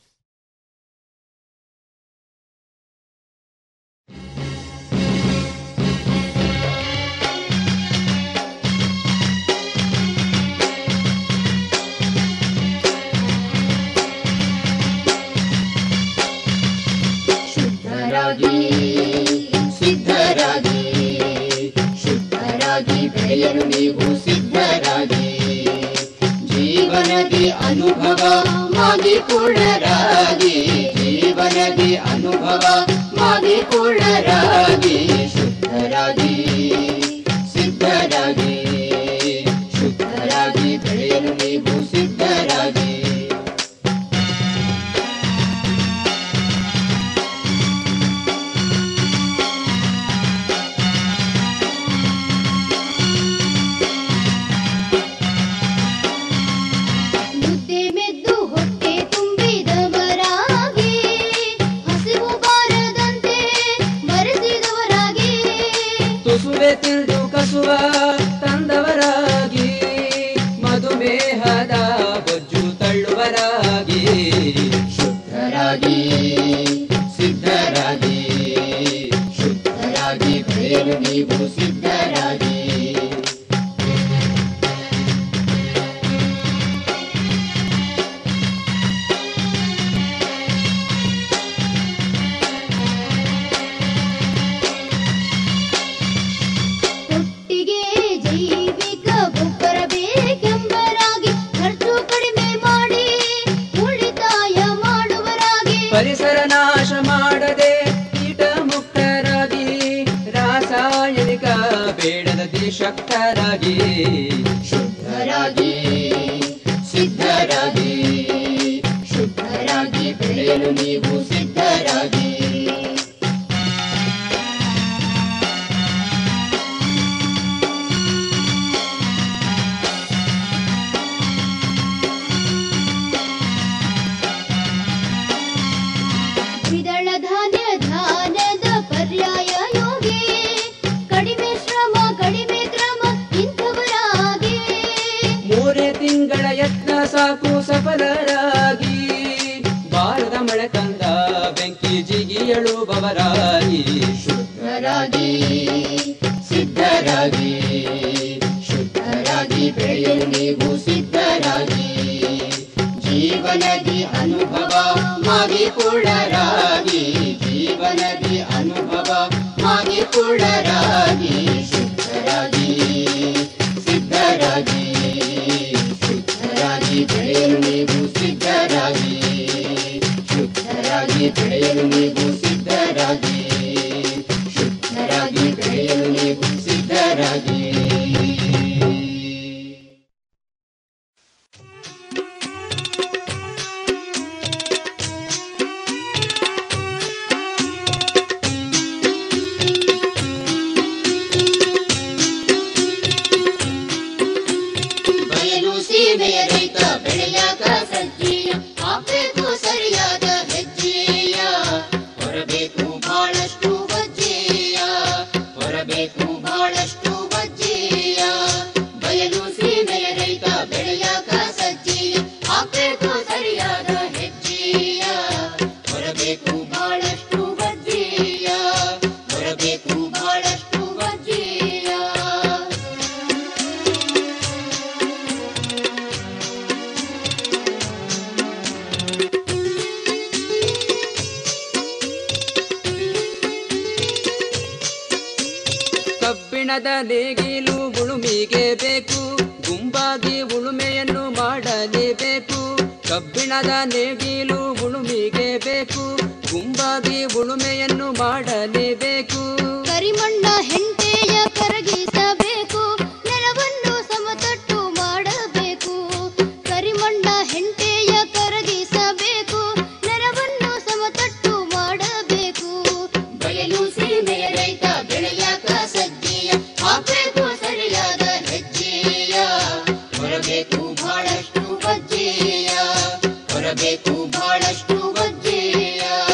ಶುದ್ಧರಾಗಿ ಸಿದ್ಧರಾಗಿ ಶುದ್ಧರಾಗಿ ಬೆಳೆಯಲು ನೀವು ಸಿದ್ಧರಾಗಿ ಜೀವನದಿ ಅನುಭವ ಮಾಗಿಕೊಳ್ಳರಾಗಿ ಜೀವನದಿ ಅನುಭವ ಮಾಗಿಕೊಳ್ಳರಾಗಿ ಶುದ್ಧರಾಗಿ ಸಿದ್ಧರಾಗಿ ಶುದ್ಧರಾಗಿ ಬೆಳೆಯಲು ನೀವು ಸಿದ್ಧರಾಗಿ ಮುದ್ದೆ ಮೆದ್ದು ಹೊಟ್ಟೆ ತುಂಬಿದವರಾಗಿ ಹಸಿವು ಬಾರದಂತೆ ಬರೆಸಿದವರಾಗಿ ತುಸುವೆ ತಿಳಿದು ಕಸುವ ತಂದವರಾಗಿ ಮಧುಮೇಹದ ಬೊಜ್ಜು ತಳ್ಳುವರಾಗಿ ಶುದ್ಧರಾಗಿ ಸಿದ್ಧರಾಗಿ ಶುದ್ಧರಾಗಿ ಬೆಳೆಯಲು ನೀವು ಸಿದ್ಧರಾಗಿ ಒಟ್ಟಿಗೆ ಜೈವಿಕ ಗೊಬ್ಬರ ಬೇಕೆಂಬರಾಗಿ ಖರ್ಚು ಕಡಿಮೆ ಮಾಡಿ ಉಳಿತಾಯ ಮಾಡುವರಾಗಿ ಪರಿಸರ ನಾಶ ಮಾಡದೆ ಕೀಟ ಮುಕ್ತರಾಗಿ ರಾಸಾಯನಿಕ ಬೇಡದ ಶಕ್ತರಾಗಿ ಶುದ್ಧರಾಗಿ ಸಿದ್ಧರಾಗಿ ಶುದ್ಧರಾಗಿ ಬೆಳೆಯಲು ನೀವು ಸಿದ್ಧರಾಗಿ ದ್ವಿದಳ ಧಾನ್ಯ ಧಾನ್ಯದ ಪರ್ಯಾಯ ಯೋಗಿ ಕಡಿಮೆ ಶ್ರಮ ಕಡಿಮೆ ಕ್ರಮ ಇಂಥವರಾಗಿ ಮೂರೇ ತಿಂಗಳ ಯತ್ನ ಸಾಕು ಸಫಲರಾಗಿ ಬಾರದ ಮಳೆ ತಂದ ಬೆಂಕಿ ಜಿಗಿಯಳುವವರಾಗಿ ಶುದ್ಧರಾಗಿ ಸಿದ್ಧರಾಗಿ ಶುದ್ಧರಾಗಿ ಬೆಳೆಯಲು ನೀವು ಸಿದ್ಧರಾಗಿ ಜೀವನದಿ ಅನುಭವ ಮಾಗಿಕೊಳ್ಳರಾಗಿ ಜೀವನದಿ ಅನುಭವ ಮಾಗಿಕೊಳ್ಳರಾಗಿ ಶುದ್ಧರಾಗಿ ಸಿದ್ಧರಾಗಿ ಶುದ್ಧರಾಗಿ ಬೆಳೆಯಲು ನೀವು ಸಿದ್ಧರಾಗಿ ಶುದ್ಧರಾಗಿ ಬೆಳೆಯಲು ನೀವು ಸಿದ್ಧರಾಗಿ ಶುದ್ಧರಾಗಿ ಬೆಳೆಯಲು ನೀವು ಸಿದ್ಧರಾಗಿ ಬಯಲು ಸೀಮೆಯ ರೈತ ಬೆಳೆಯಾಕ ಸಜ್ಜೀಯ ಹಾಕ್ಬೇಕು ಸರಿಯಾದ ಹೆಜ್ಜೆಯ ಹೊರಬೇಕು ಬಹಳಷ್ಟು ವಜ್ಜೆಯ ಹೊರಬೇಕು ಬಹಳಷ್ಟು ವಜ್ಜೆಯ ಬಯಲು ಸೀಮೆಯ ರೈತ ಬೆಳೆಯಾಕ ಸಜ್ಜೀಯ ಹಾಕ್ಬೇಕು ಸರಿಯಾದ ಹೆಜ್ಜೆಯ ಹೊರಬೇಕು ಬಹಳಷ್ಟು ವಜ್ಜೆಯ ಹೊರಬೇಕು ಬಹಳಷ್ಟು ವಜ್ಜೆಯ ಕಬ್ಬಿಣದ ನೇಗಿಲು ಉಳುಮಿಗೆ ಬೇಕು ಗುಂಪಾಗಿ ಉಳುಮೆಯನ್ನು ಮಾಡಲೇಬೇಕು ಕಬ್ಬಿಣದ ನೇಗಿಲು ಉಳುಮಿಗೆ ಬೇಕು ಗುಂಪಾಗಿ ಉಳುಮೆಯನ್ನು ಮಾಡಲೇಬೇಕು ಕರಿಮಣ್ಣ ಹೆಂಟೆಯ ಕರಗಿಸಬೇಕು ನೆಲವನ್ನು ಸಮತಟ್ಟು ಮಾಡಬೇಕು ಕರಿಮಣ್ಣ ಹೆಂಟೆಯ ಕರಗಿಸಬೇಕು ನೆಲವನ್ನು ಸಮತಟ್ಟು ಮಾಡಬೇಕು ಬಯಲು ಸೀಮೆಯ ರೈತ ಬೆಳೆಯಾಕ ಸಜ್ಜೀಯ ಹಾಕ್ಬೇಕು ಸರಿಯಾದ ಹೆಜ್ಜೆಯ ಹೊರಬೇಕು ಬಹಳಷ್ಟು ಬಜ್ಜೆಯ ಹೊರಬೇಕು ಬಹಳಷ್ಟು ಬಜ್ಜೆಯ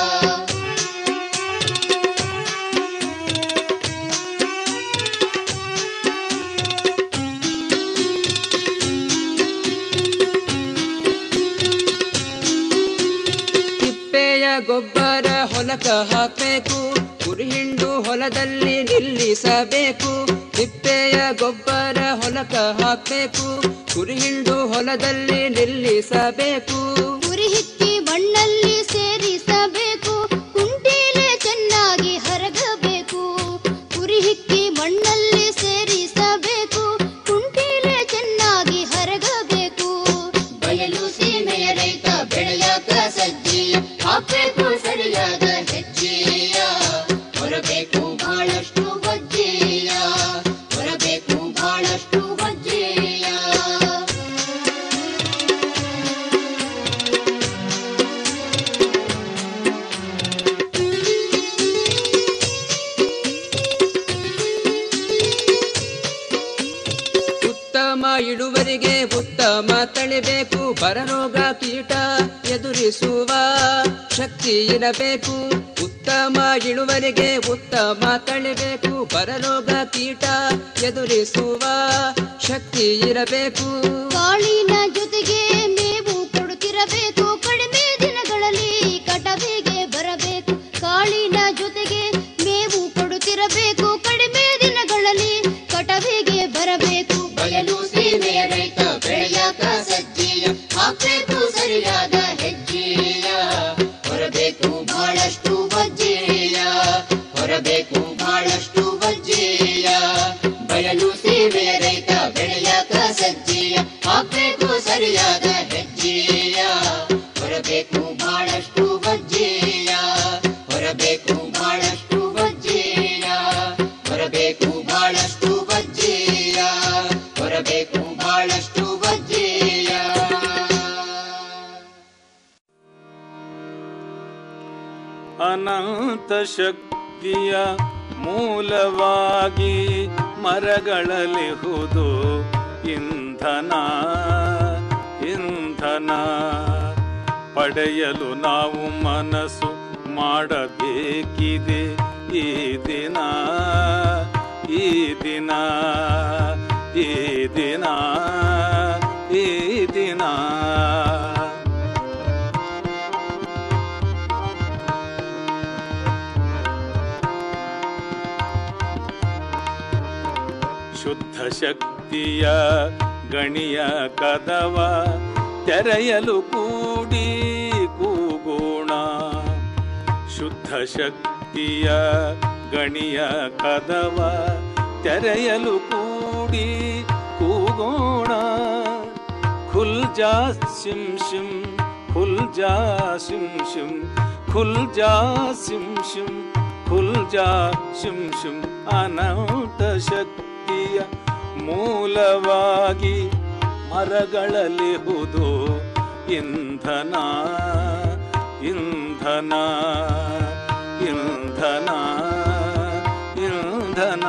ತಿಪ್ಪೆಯ ಗೊಬ್ಬರ ಹೊಲಕ ಹಾಕಬೇಕು ಕುರಿಹಿಂಡು ಹೊಲದಲ್ಲಿ ನಿಲ್ಲಿಸಬೇಕು ತಿಪ್ಪೆಯ ಗೊಬ್ಬರ ಹೊಲಕ ಹಾಕಬೇಕು ಕುರಿಹಿಂಡು ಹೊಲದಲ್ಲಿ ನಿಲ್ಲಿಸಬೇಕು ಉರಿ ಹಿಕ್ಕಿ ಮಣ್ಣಲ್ಲಿ ಸೇರಿಸಬೇಕು ಕುಂಟೀಲೆ ಚೆನ್ನಾಗಿ ಹರಗಬೇಕು ಉರಿ ಹಿಕ್ಕಿ ಮಣ್ಣಲ್ಲಿ ಸೇರಿಸಬೇಕು ಕುಂಟೀಲೆ ಚೆನ್ನಾಗಿ ಹರಗಬೇಕು ಬಯಲು ಸೀಮೆಯ ರೈತ ಬೆಳೆಯಾಕ ಸಜ್ಜೀಯ ಹಾಕ್ಬೇಕು ಸರಿಯಾದ ಹೆಜ್ಜೆಯ ಹೊರಬೇಕು ಬಹಳಷ್ಟು ಬಜ್ಜೆಯ ಹೊರಬೇಕು ಬಹಳಷ್ಟು ಬಜ್ಜೆಯ ಉತ್ತಮ ಇಳುವರಿಗೆ ಉತ್ತಮ ತಳಿಬೇಕು ಬರರೋಗ ಕೀಟ ಎದುರಿಸುವ ಶಕ್ತಿ ಇರಬೇಕು ಉತ್ತಮ ಇಳುವರಿಗೆ ಉತ್ತಮ ತಳಿಬೇಕು ಬರರೋಗ ಕೀಟ ಎದುರಿಸುವ ಶಕ್ತಿ ಇರಬೇಕು ಕಾಳಿನ ಜೊತೆಗೆ ಮೇವು ಕೊಡುತ್ತಿರಬೇಕು ಕಡಿಮೆ ದಿನಗಳಲ್ಲಿ ಕಟವಿಗೆ ಬರಬೇಕು ಕಾಳಿನ ಜೊತೆಗೆ ಮೇವು ಕೊಡುತ್ತಿರಬೇಕು ಕಡಿಮೆ ದಿನಗಳಲ್ಲಿ ಕಟವಿಗೆ ಬರಬೇಕು ಬಯಲು ಸೀಮೆಯ ರೈತ ಬೆಳೆಯಾಕ ಸಜ್ಜೀಯ ಹಾಕ್ಬೇಕು ಸರಿಯಾದ ಹೆಜ್ಜೆಯ ಹೊರಬೇಕು ಬಹಳಷ್ಟು ಬಜ್ಜೆಯ ಹೊರಬೇಕು ಬಹಳಷ್ಟು ಬಜ್ಜೆಯ ಬಯಲು ಸೀಮೆಯ ರೈತ ಬೆಳೆಯಾಕ ಸಜ್ಜೀಯ ಹಾಕ್ಬೇಕು ಸರಿಯಾದ ಹೆಜ್ಜೆಯ ಹೊರಬೇಕು ಬಹಳಷ್ಟು ಬಜ್ಜೆಯ ಹೊರಬೇಕು ಬಹಳಷ್ಟು ಬಜ್ಜೆಯ ಹೊರಬೇಕು ಬಹಳಷ್ಟು ಬಜ್ಜೆಯ ಹೊರಬೇಕು ಬಹಳಷ್ಟು ಬಜ್ಜೆಯ ಅನಂತ ಶಕ್ತಿಯ ಮೂಲವಾಗಿ ಮರಗಳಲಿಹುದು ಇಂಧನ ಇಂಧನ ಪಡೆಯಲು ನಾವು ಮನಸ್ಸು ಮಾಡಬೇಕಿದೆ ಈ ದಿನ ಈ ದಿನ ಈ ದಿನ ಈ ದಿನ ಶುದ್ಧ ಶಕ್ತಿಯ ಗಣಿಯ ಕದವ ತೆರೆಯಲು ಕೂಡಿ ಕೂಗೋಣ ಶುದ್ಧ ಶಕ್ತಿಯ ಗಣಿಯ ಕದವ ತೆರೆಯಲು ಕೂಡಿ ಕೂಗೋಣ ಖುಲ್ ಜಾ ಸಿಂ ಶಿಂ ಖುಲ್ ಜಾ ಶಿಂ ಶಿಂ ಖುಲ್ ಜಾ ಸಿಂ ಶಿಂ ಖುಲ್ ಜಾ ಶಿಂ ಶಿಂ ಅನಂತ ಶಕ್ತಿಯ ಮೂಲವಾಗಿ ಮರಗಳಲಿಹುದು ಇಂಧನ ಇಂಧನ ಇಂಧನ ಇಂಧನ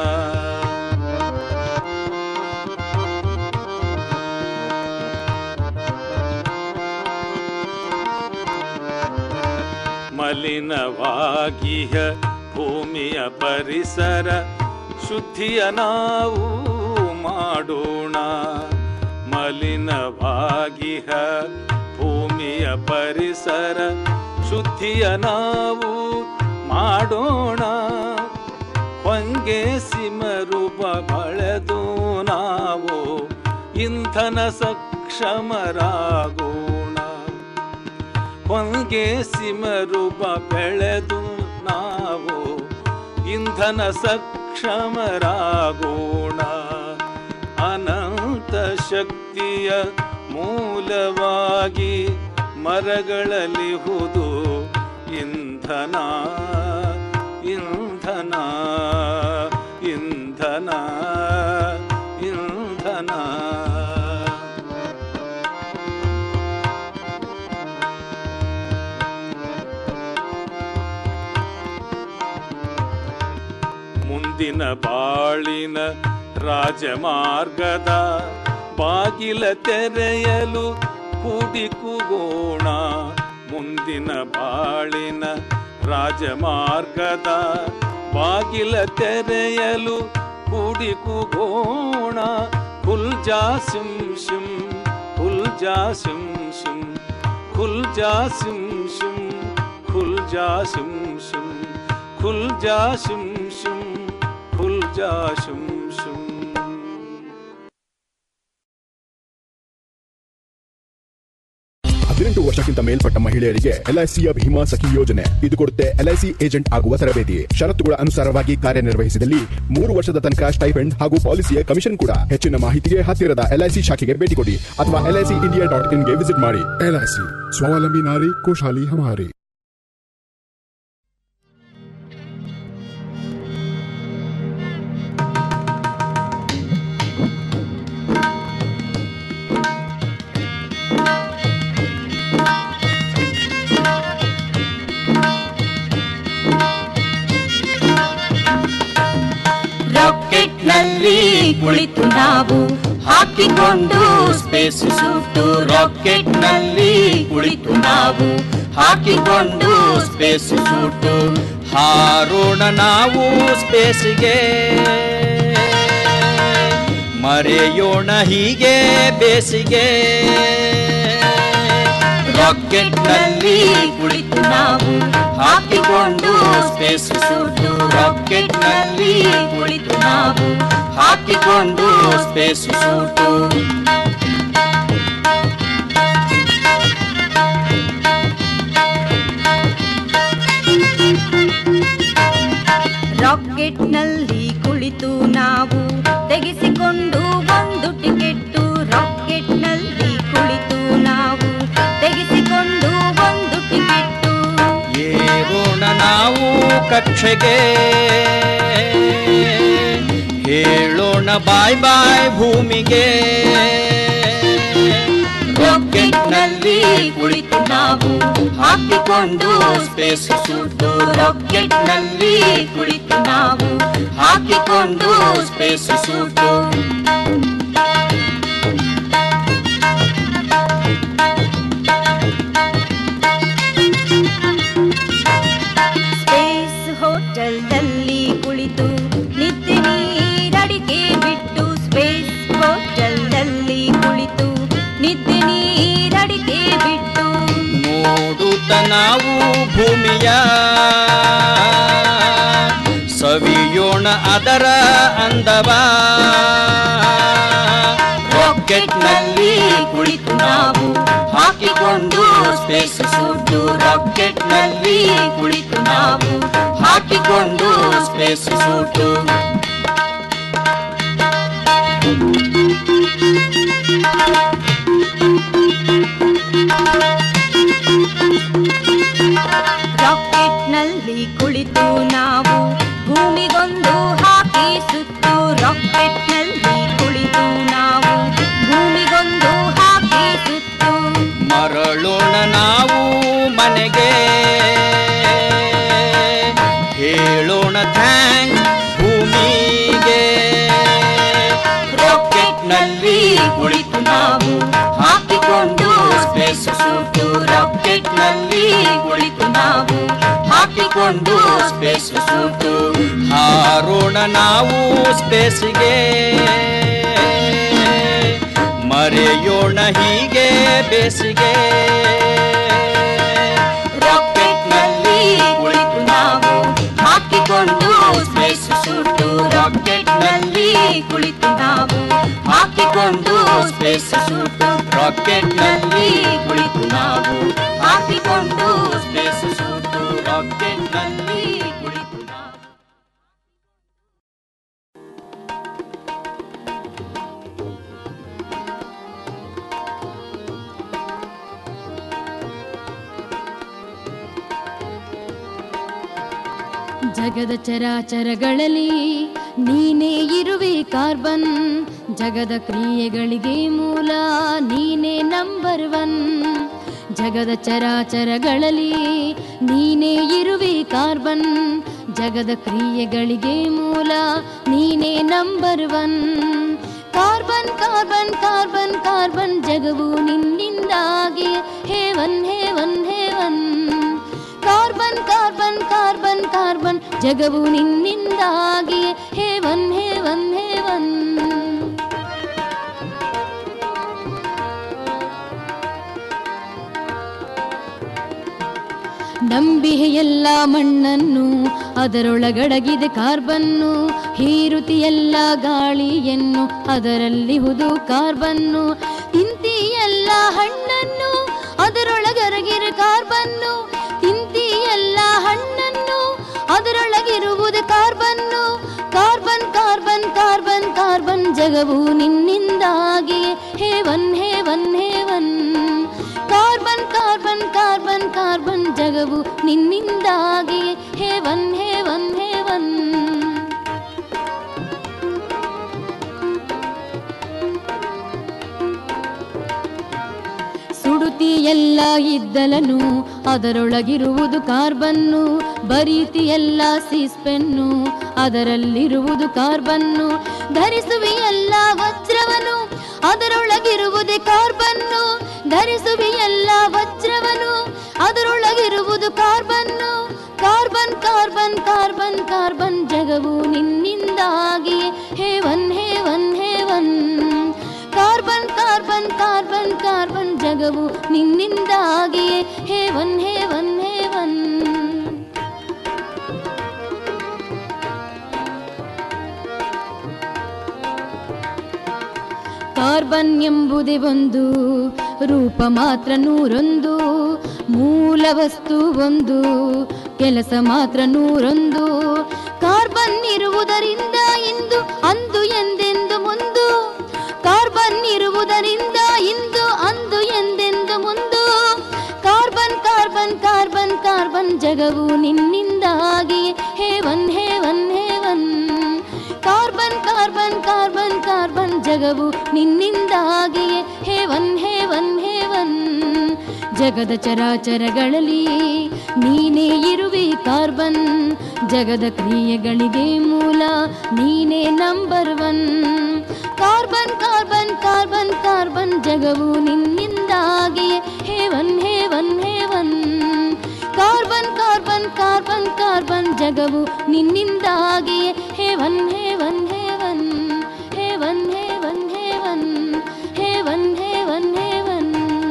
ಮಲಿನವಾಗಿಹ ಭೂಮಿಯ ಪರಿಸರ ಶುದ್ಧಿಯ ನಾವು ಮಾಡೋಣ ಮಲಿನವಾಗಿಹ ಭೂಮಿಯ ಪರಿಸರ ಶುದ್ಧಿಯ ನಾವು ಮಾಡೋಣ ಹೊಂಗೆ ಸಿಮರೂಪ ಬಳೆದು ನಾವು ಇಂಧನ ಸಕ್ಷಮರಾಗೋಣ ಹೊಂಗೆ ಸಿಮರೂಪ ಬೆಳೆದು ನಾವು ಇಂಧನ ಸಕ್ಷಮರಾಗೋಣ ಕ್ಷಮರಾಗೋಣ ಅನಂತ ಶಕ್ತಿಯ ಮೂಲವಾಗಿ ಮರಗಳಲಿಹುದು ಇಂಧನ ಇಂಧನ ಇಂಧನ ಇಂಧನ ಮುಂದಿನ ಬಾಳಿನ ರಾಜಮಾರ್ಗದ ಬಾಗಿಲ ತೆರೆಯಲು ಕೂಡಿಕುಗೋಣ ಮುಂದಿನ ಬಾಳಿನ ರಾಜಮಾರ್ಗದ ಬಾಗಿಲ ತೆರೆಯಲು ಕೂಡಿಕುಗೋಣ ಹುಲ್ಜಾ ಸಿಂ ಶಿಂ ಹುಲ್ಜಾ ಸಿಂ ಶಿಂ ಖುಲ್ಜಾ ಸಿಂ ಶಿಂ ಖುಲ್ಜಾ ಸಿಂ ಶಿಂ ಖುಲ್ಜಾ ಶಿಂ ಶಿಂ ಖುಲ್ಜಾ ಶಿಂ ಶಿಂ ಹದಿನೆಂಟು ವರ್ಷಕ್ಕಿಂತ ಮೇಲ್ಪಟ್ಟ ಮಹಿಳೆಯರಿಗೆ ಎಲ್ಐಸಿಯ ಭೀಮಾ ಸಖಿ ಯೋಜನೆ ಇದು ಕೊಡುತ್ತೆ ಎಲ್ಐಸಿ ಏಜೆಂಟ್ ಆಗುವ ತರಬೇತಿ ಷರತ್ತುಗಳ ಅನುಸಾರವಾಗಿ ಕಾರ್ಯನಿರ್ವಹಿಸಿದಲ್ಲಿ ಮೂರು ವರ್ಷದ ತನಕ ಸ್ಟೈಫೆಂಡ್ ಹಾಗೂ ಪಾಲಿಸಿಯ ಕಮಿಷನ್ ಕೂಡ ಹೆಚ್ಚಿನ ಮಾಹಿತಿಗೆ ಹತ್ತಿರದ ಎಲ್ಐಸಿ ಶಾಖೆಗೆ ಭೇಟಿ ಕೊಡಿ ಅಥವಾ ಎಲ್ಐಸಿ ಇಂಡಿಯಾ ಡಾಟ್ ಇನ್ಗೆ ವಿಸಿಟ್ ಮಾಡಿ ಎಲ್ಐಸಿ ಸ್ವಾವಲಂಬಿ ನಾರಿ ಖುಷಹಾಲಿ ಹಮಾರಿ ರಾಕೆಟ್ನಲ್ಲಿ ಕುಳಿತು ನಾವು ಹಾಕಿಕೊಂಡು ಸ್ಪೇಸ್ ಸೂಟು ರಾಕೆಟ್ನಲ್ಲಿ ಕುಳಿತು ನಾವು ಹಾಕಿಕೊಂಡು ಸ್ಪೇಸ್ ಸೂಟು ಹಾರೋಣ ನಾವು ಸ್ಪೇಸ್ಗೆ ಮರೆಯೋಣ ಹೀಗೆ ಬೇಸಿಗೆ ರಾಕೆಟ್ನಲ್ಲಿ ಕುಳಿತು ನಾವು ಹಾಕಿಕೊಂಡು ಸ್ಪೇಸ್ ಸೂಟು ರಾಕೆಟ್ನಲ್ಲಿ ಕುಳಿತು ನಾವು ಹಾಕಿಕೊಂಡು ಸ್ಪೇಸ್ ಸೂಟು ರಾಕೆಟ್ನಲ್ಲಿ ಕುಳಿತು ನಾವು ತೆಗೆಸಿಕೊಂಡು ಒಂದು ಟಿಕೆಟ್ಟು ರಾಕೆಟ್ನಲ್ಲಿ ಕುಳಿತು ನಾವು ತೆಗೆಸಿಕೊಂಡು ಒಂದು ಟಿಕೆಟ್ಟು ಏರೋಣ ನಾವು ಕಕ್ಷೆಗೆ ಹೇಳೋಣ ಬಾಯ್ ಬಾಯ್ ಭೂಮಿಗೆ ರಾಕೆಟ್ನಲ್ಲಿ ಕುಳಿತು ನಾವು ಹಾಕಿಕೊಂಡು ಸ್ಪೇಸ್ ಸೂಟು ರಾಕೆಟ್ನಲ್ಲಿ ಕುಳಿತು ನಾವು ಹಾಕಿಕೊಂಡು ಸ್ಪೇಸ್ ಸೂಟು ಸ್ಪೇಸ್ ಹೋಟೆಲ್ನಲ್ಲಿ ಕುಳಿತು ನಿದ್ದೆ ನೀರಡಿಕೆ ಬಿಟ್ಟು ಸ್ಪೇಸ್ ಹೋಟೆಲ್ನಲ್ಲಿ ಕುಳಿತು ನಿದ್ದೆ ನೀರಡಿಕೆ ಬಿಟ್ಟು ನೋಡುತ್ತ ನಾವು ಭೂಮಿಯ ಸವಿಯೋಣ ಅದರ ಅಂದವ ರಾಕೆಟ್ನಲ್ಲಿ ಕುಳಿತು ನಾವು ಹಾಕಿಕೊಂಡು ಸ್ಪೇಸ್ ಸೂಟು ರಾಕೆಟ್ನಲ್ಲಿ ಕುಳಿತು ನಾವು ಹಾಕಿಕೊಂಡು ಸ್ಪೇಸ್ ಸೂಟು ರಾಕೆಟ್ನಲ್ಲಿ ಕುಳಿತು ನಾವು ಭೂಮಿಗೊಂದು ಹಾಕಿ ಸುತ್ತು ರಾಕೆಟ್ನಲ್ಲಿ ಕುಳಿತು ನಾವು ಭೂಮಿಗೊಂದು ಹಾಕಿ ಸುತ್ತು ಮರಳೋಣ ನಾವು ಮನೆಗೆ ಹೇಳೋಣ ಥ್ಯಾಂಕ್ಸ್ ಭೂಮಿಗೆ ರಾಕೆಟ್ನಲ್ಲಿ ಕುಳಿತು ನಾವು ಹಾಕಿಕೊಂಡು ಸ್ಪೇಸ್ ಸೂಟು ರಾಕೆಟ್ನಲ್ಲಿ ಕುಳಿತು ನಾವು ಹಾಕಿಕೊಂಡು ಸ್ಪೇಸ್ ಸೂಟು ಹಾರೋಣ ನಾವು ಸ್ಪೇಸ್ಗೆ ಮರೆಯೋಣ ಹೀಗೆ ಬೇಸಿಗೆ ರಾಕೆಟ್ನಲ್ಲಿ ಕುಳಿತು ನಾವು ಹಾಕಿಕೊಂಡು ಸ್ಪೇಸ್ ಸೂಟು ರಾಕೆಟ್ನಲ್ಲಿ ಕುಳಿತು ನಾವು ಹಾಕಿಕೊಂಡು ಸ್ಪೇಸ್ ಸೂಟು ರಾಕೆಟ್ನಲ್ಲಿ ಕುಳಿತು ನಾವು ಹಾಕಿಕೊಂಡು ಸ್ಪೇಸ್ ಸೂಟು ರಾಕೆಟ್ನಲ್ಲಿ ಜಗದ ಚರಾಚರಗಳಲ್ಲಿ ನೀನೇ ಇರುವೆ ಕಾರ್ಬನ್ ಜಗದ ಕ್ರಿಯೆಗಳಿಗೆ ಮೂಲ ನೀನೇ ನಂಬರ್ ಒನ್ ಜಗದ ಚರಾಚರಗಳಲ್ಲಿ ನೀನೇ ಇರುವೆ ಕಾರ್ಬನ್ ಜಗದ ಕ್ರಿಯೆಗಳಿಗೆ ಮೂಲ ನೀನೇ number one carbon carbon carbon carbon ಜಗವು ನಿನ್ನಿಂದಾಗಿ heaven heaven heaven carbon carbon carbon carbon ಜಗವು ನಿನ್ನಿಂದಾಗಿ ಹೇವನ್ ಹೇವನ್ ಹೇವನ್ ನಂಬಿಹೆ ಎಲ್ಲ ಮಣ್ಣನ್ನು ಅದರೊಳಗಡಗಿದೆ ಕಾರ್ಬನ್ನು ಹೀರುತಿ ಎಲ್ಲ ಗಾಳಿಯನ್ನು ಅದರಲ್ಲಿಹುದು ಕಾರ್ಬನ್ನು ತಿಂತಿ ಎಲ್ಲ ಹಣ್ಣನ್ನು ಅದರೊಳಗರಗಿರ ಕಾರ್ಬನ್ನು ತಿಂತಿ ಎಲ್ಲ ಹಣ್ಣನ್ನು ಅದರೊಳಗಿರುವುದು ಕಾರ್ಬನ್ನು ಕಾರ್ಬನ್ ಕಾರ್ಬನ್ ಕಾರ್ಬನ್ ಕಾರ್ಬನ್ ಜಗವು ನಿನ್ನಿಂದಾಗಿ heaven heaven heaven carbon carbon carbon carbon ಜಗವು ನಿನ್ನಿಂದಾಗಿ ಹೇವನ್ ಹೇವನ್ ಹೇವನ್ ಸುಡುತಿ ಎಲ್ಲ ಇದ್ದಲನು ಅದರೊಳಗಿರುವುದು ಕಾರ್ಬನ್ನು ಬರೀತಿ ಎಲ್ಲ ಸೀಸ್ಪೆನ್ನು ಅದರಲ್ಲಿರುವುದು ಕಾರ್ಬನ್ನು ಧರಿಸುವಿ ಎಲ್ಲ ವಜ್ರವನು ಅದರೊಳಗಿರುವುದೇ ಕಾರ್ಬನ್ನು ಧರಿಸುವಿ ಎಲ್ಲ ವಜ್ರವನು ಅದರೊಳಗಿರುವುದು ಕಾರ್ಬನ್ನು ಕಾರ್ಬನ್ ಕಾರ್ಬನ್ ಕಾರ್ಬನ್ ಕಾರ್ಬನ್ ಜಗವು ನಿನ್ನಿಂದಾಗಿ heaven heaven heaven carbon carbon carbon carbon ಜಗವು ನಿನ್ನಿಂದಾಗಿ ಹೇವನ್ ಹೇವನ್ ಹೇವನ್ ಕಾರ್ಬನ್ ಎಂಬುದೇ ಒಂದು ರೂಪ ಮಾತ್ರ ನೂರೊಂದು ಮೂಲ ವಸ್ತು ಒಂದು ಕೆಲಸ ಮಾತ್ರ ನೂರೊಂದು ಕಾರ್ಬನ್ ಇರುವುದರಿಂದ ಇಂದು ಅಂದು ಎಂದೆಂದು ಮುಂದು ಕಾರ್ಬನ್ ಇರುವುದರಿಂದ ಇಂದು ಅಂದು ಎಂದೆಂದು ಮುಂದು ಕಾರ್ಬನ್ ಕಾರ್ಬನ್ ಕಾರ್ಬನ್ ಕಾರ್ಬನ್ ಜಗವು ನಿನ್ನಿಂದಾಗಿ heaven heaven heaven carbon carbon carbon carbon ಜಗವು ನಿನ್ನಿಂದಾಗಿ ಹೇವನ್ ಹೇವನ್ ಹೇವನ್ ಜಗದ ಚರಾಚರಗಳಲ್ಲಿ ನೀನೇ ಇರುವೆ ಕಾರ್ಬನ್ ಜಗದ ಕ್ರಿಯೆಗಳಿಗೆ ಮೂಲ ನೀನೇ number one carbon carbon carbon carbon ಜಗವು ನಿನ್ನಿಂದಾಗಿ heaven heaven heaven carbon carbon carbon carbon ಜಗವು ನಿನ್ನಿಂದಾಗಿ heaven heaven heaven heaven heaven heaven heaven heaven heaven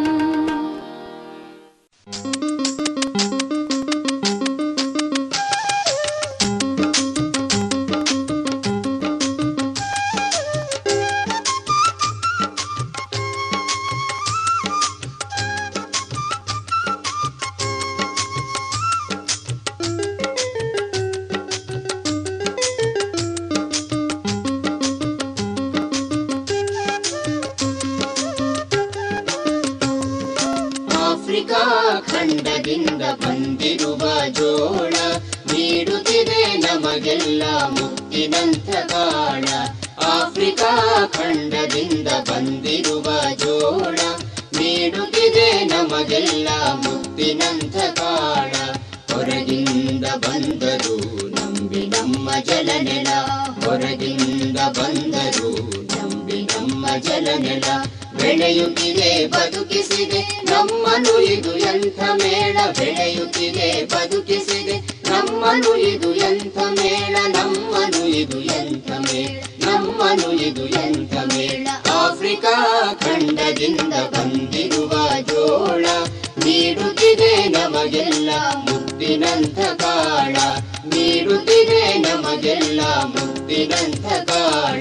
Africa ಖಂಡದಿಂದ ಬಂದಿರುವ ಜೋಳ ನೀಡುತ್ತಿದೆ ನಮಗೆಲ್ಲ ಮುತ್ತಿನಂಥ ಕಾಳ ಆಫ್ರಿಕಾ ಖಂಡದಿಂದ ಬಂದಿರುವ ಜೋಳ ನೀಡುತ್ತಿದೆ ನಮಗೆಲ್ಲ ಮುತ್ತಿನಂಥ ಕಾಳ ಹೊರಗಿಂದ ಬಂದರು ನಂಬಿ ನಮ್ಮ ಜಲನೆಲ ಹೊರಗಿಂದ ಬಂದರು ನಂಬಿ ನಮ್ಮ ಜಲನೆಲ ಬೆಳೆಯುತ್ತಿದೆ ಬದುಕಿಸಿದೆ ನಮ್ಮನು ಇದು ಎಂಥ ಮೇಳ ಬೆಳೆಯುತ್ತಿದೆ ಬದುಕಿಸಿದೆ ನಮ್ಮನು ಇದು ಎಂಥ ಮೇಳ ನಮ್ಮನು ಇದು ಎಂಥ ಮೇಳ ನಮ್ಮನು ಇದು ಎಂಥ ಮೇಳ ಆಫ್ರಿಕಾ ಖಂಡದಿಂದ ಬಂದಿರುವ ಜೋಳ ನೀಡುತ್ತಿದೆ ನಮಗೆಲ್ಲ ಮುತ್ತಿನಂಥ ಕಾಳ ನೀಡುತ್ತಿದೆ ನಮಗೆಲ್ಲ ಮುತ್ತಿನಂಥ ಕಾಳ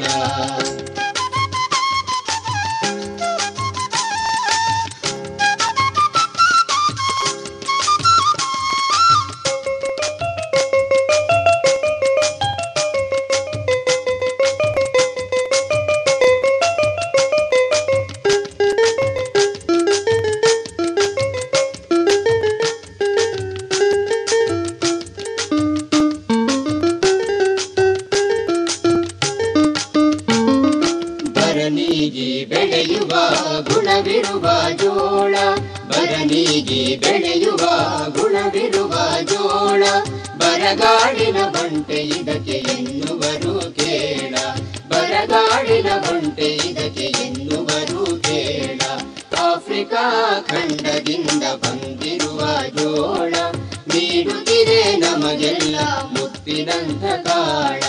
ಬೆಳೆಯುವ ಗುಣವಿರುವ ಜೋಳ ಬರನೀಗಿ ಬೆಳೆಯುವ ಗುಣವಿರುವ ಜೋಳ ಬರಗಾಡಿನ ಬಂಟೆ ಇದಕ್ಕೆ ಎನ್ನುವರು ಕೇಳ ಬರಗಾಡಿನ ಬಂಟೆ ಇದಕ್ಕೆ ಎನ್ನುವರು ಕೇಳ ಆಫ್ರಿಕಾ ಖಂಡದಿಂದ ಬಂದಿರುವ ಜೋಳ ನೀಡುತ್ತಿದೆ ನಮಗೆಲ್ಲ ಮುತ್ತಿನಂಥ ಕಾಳ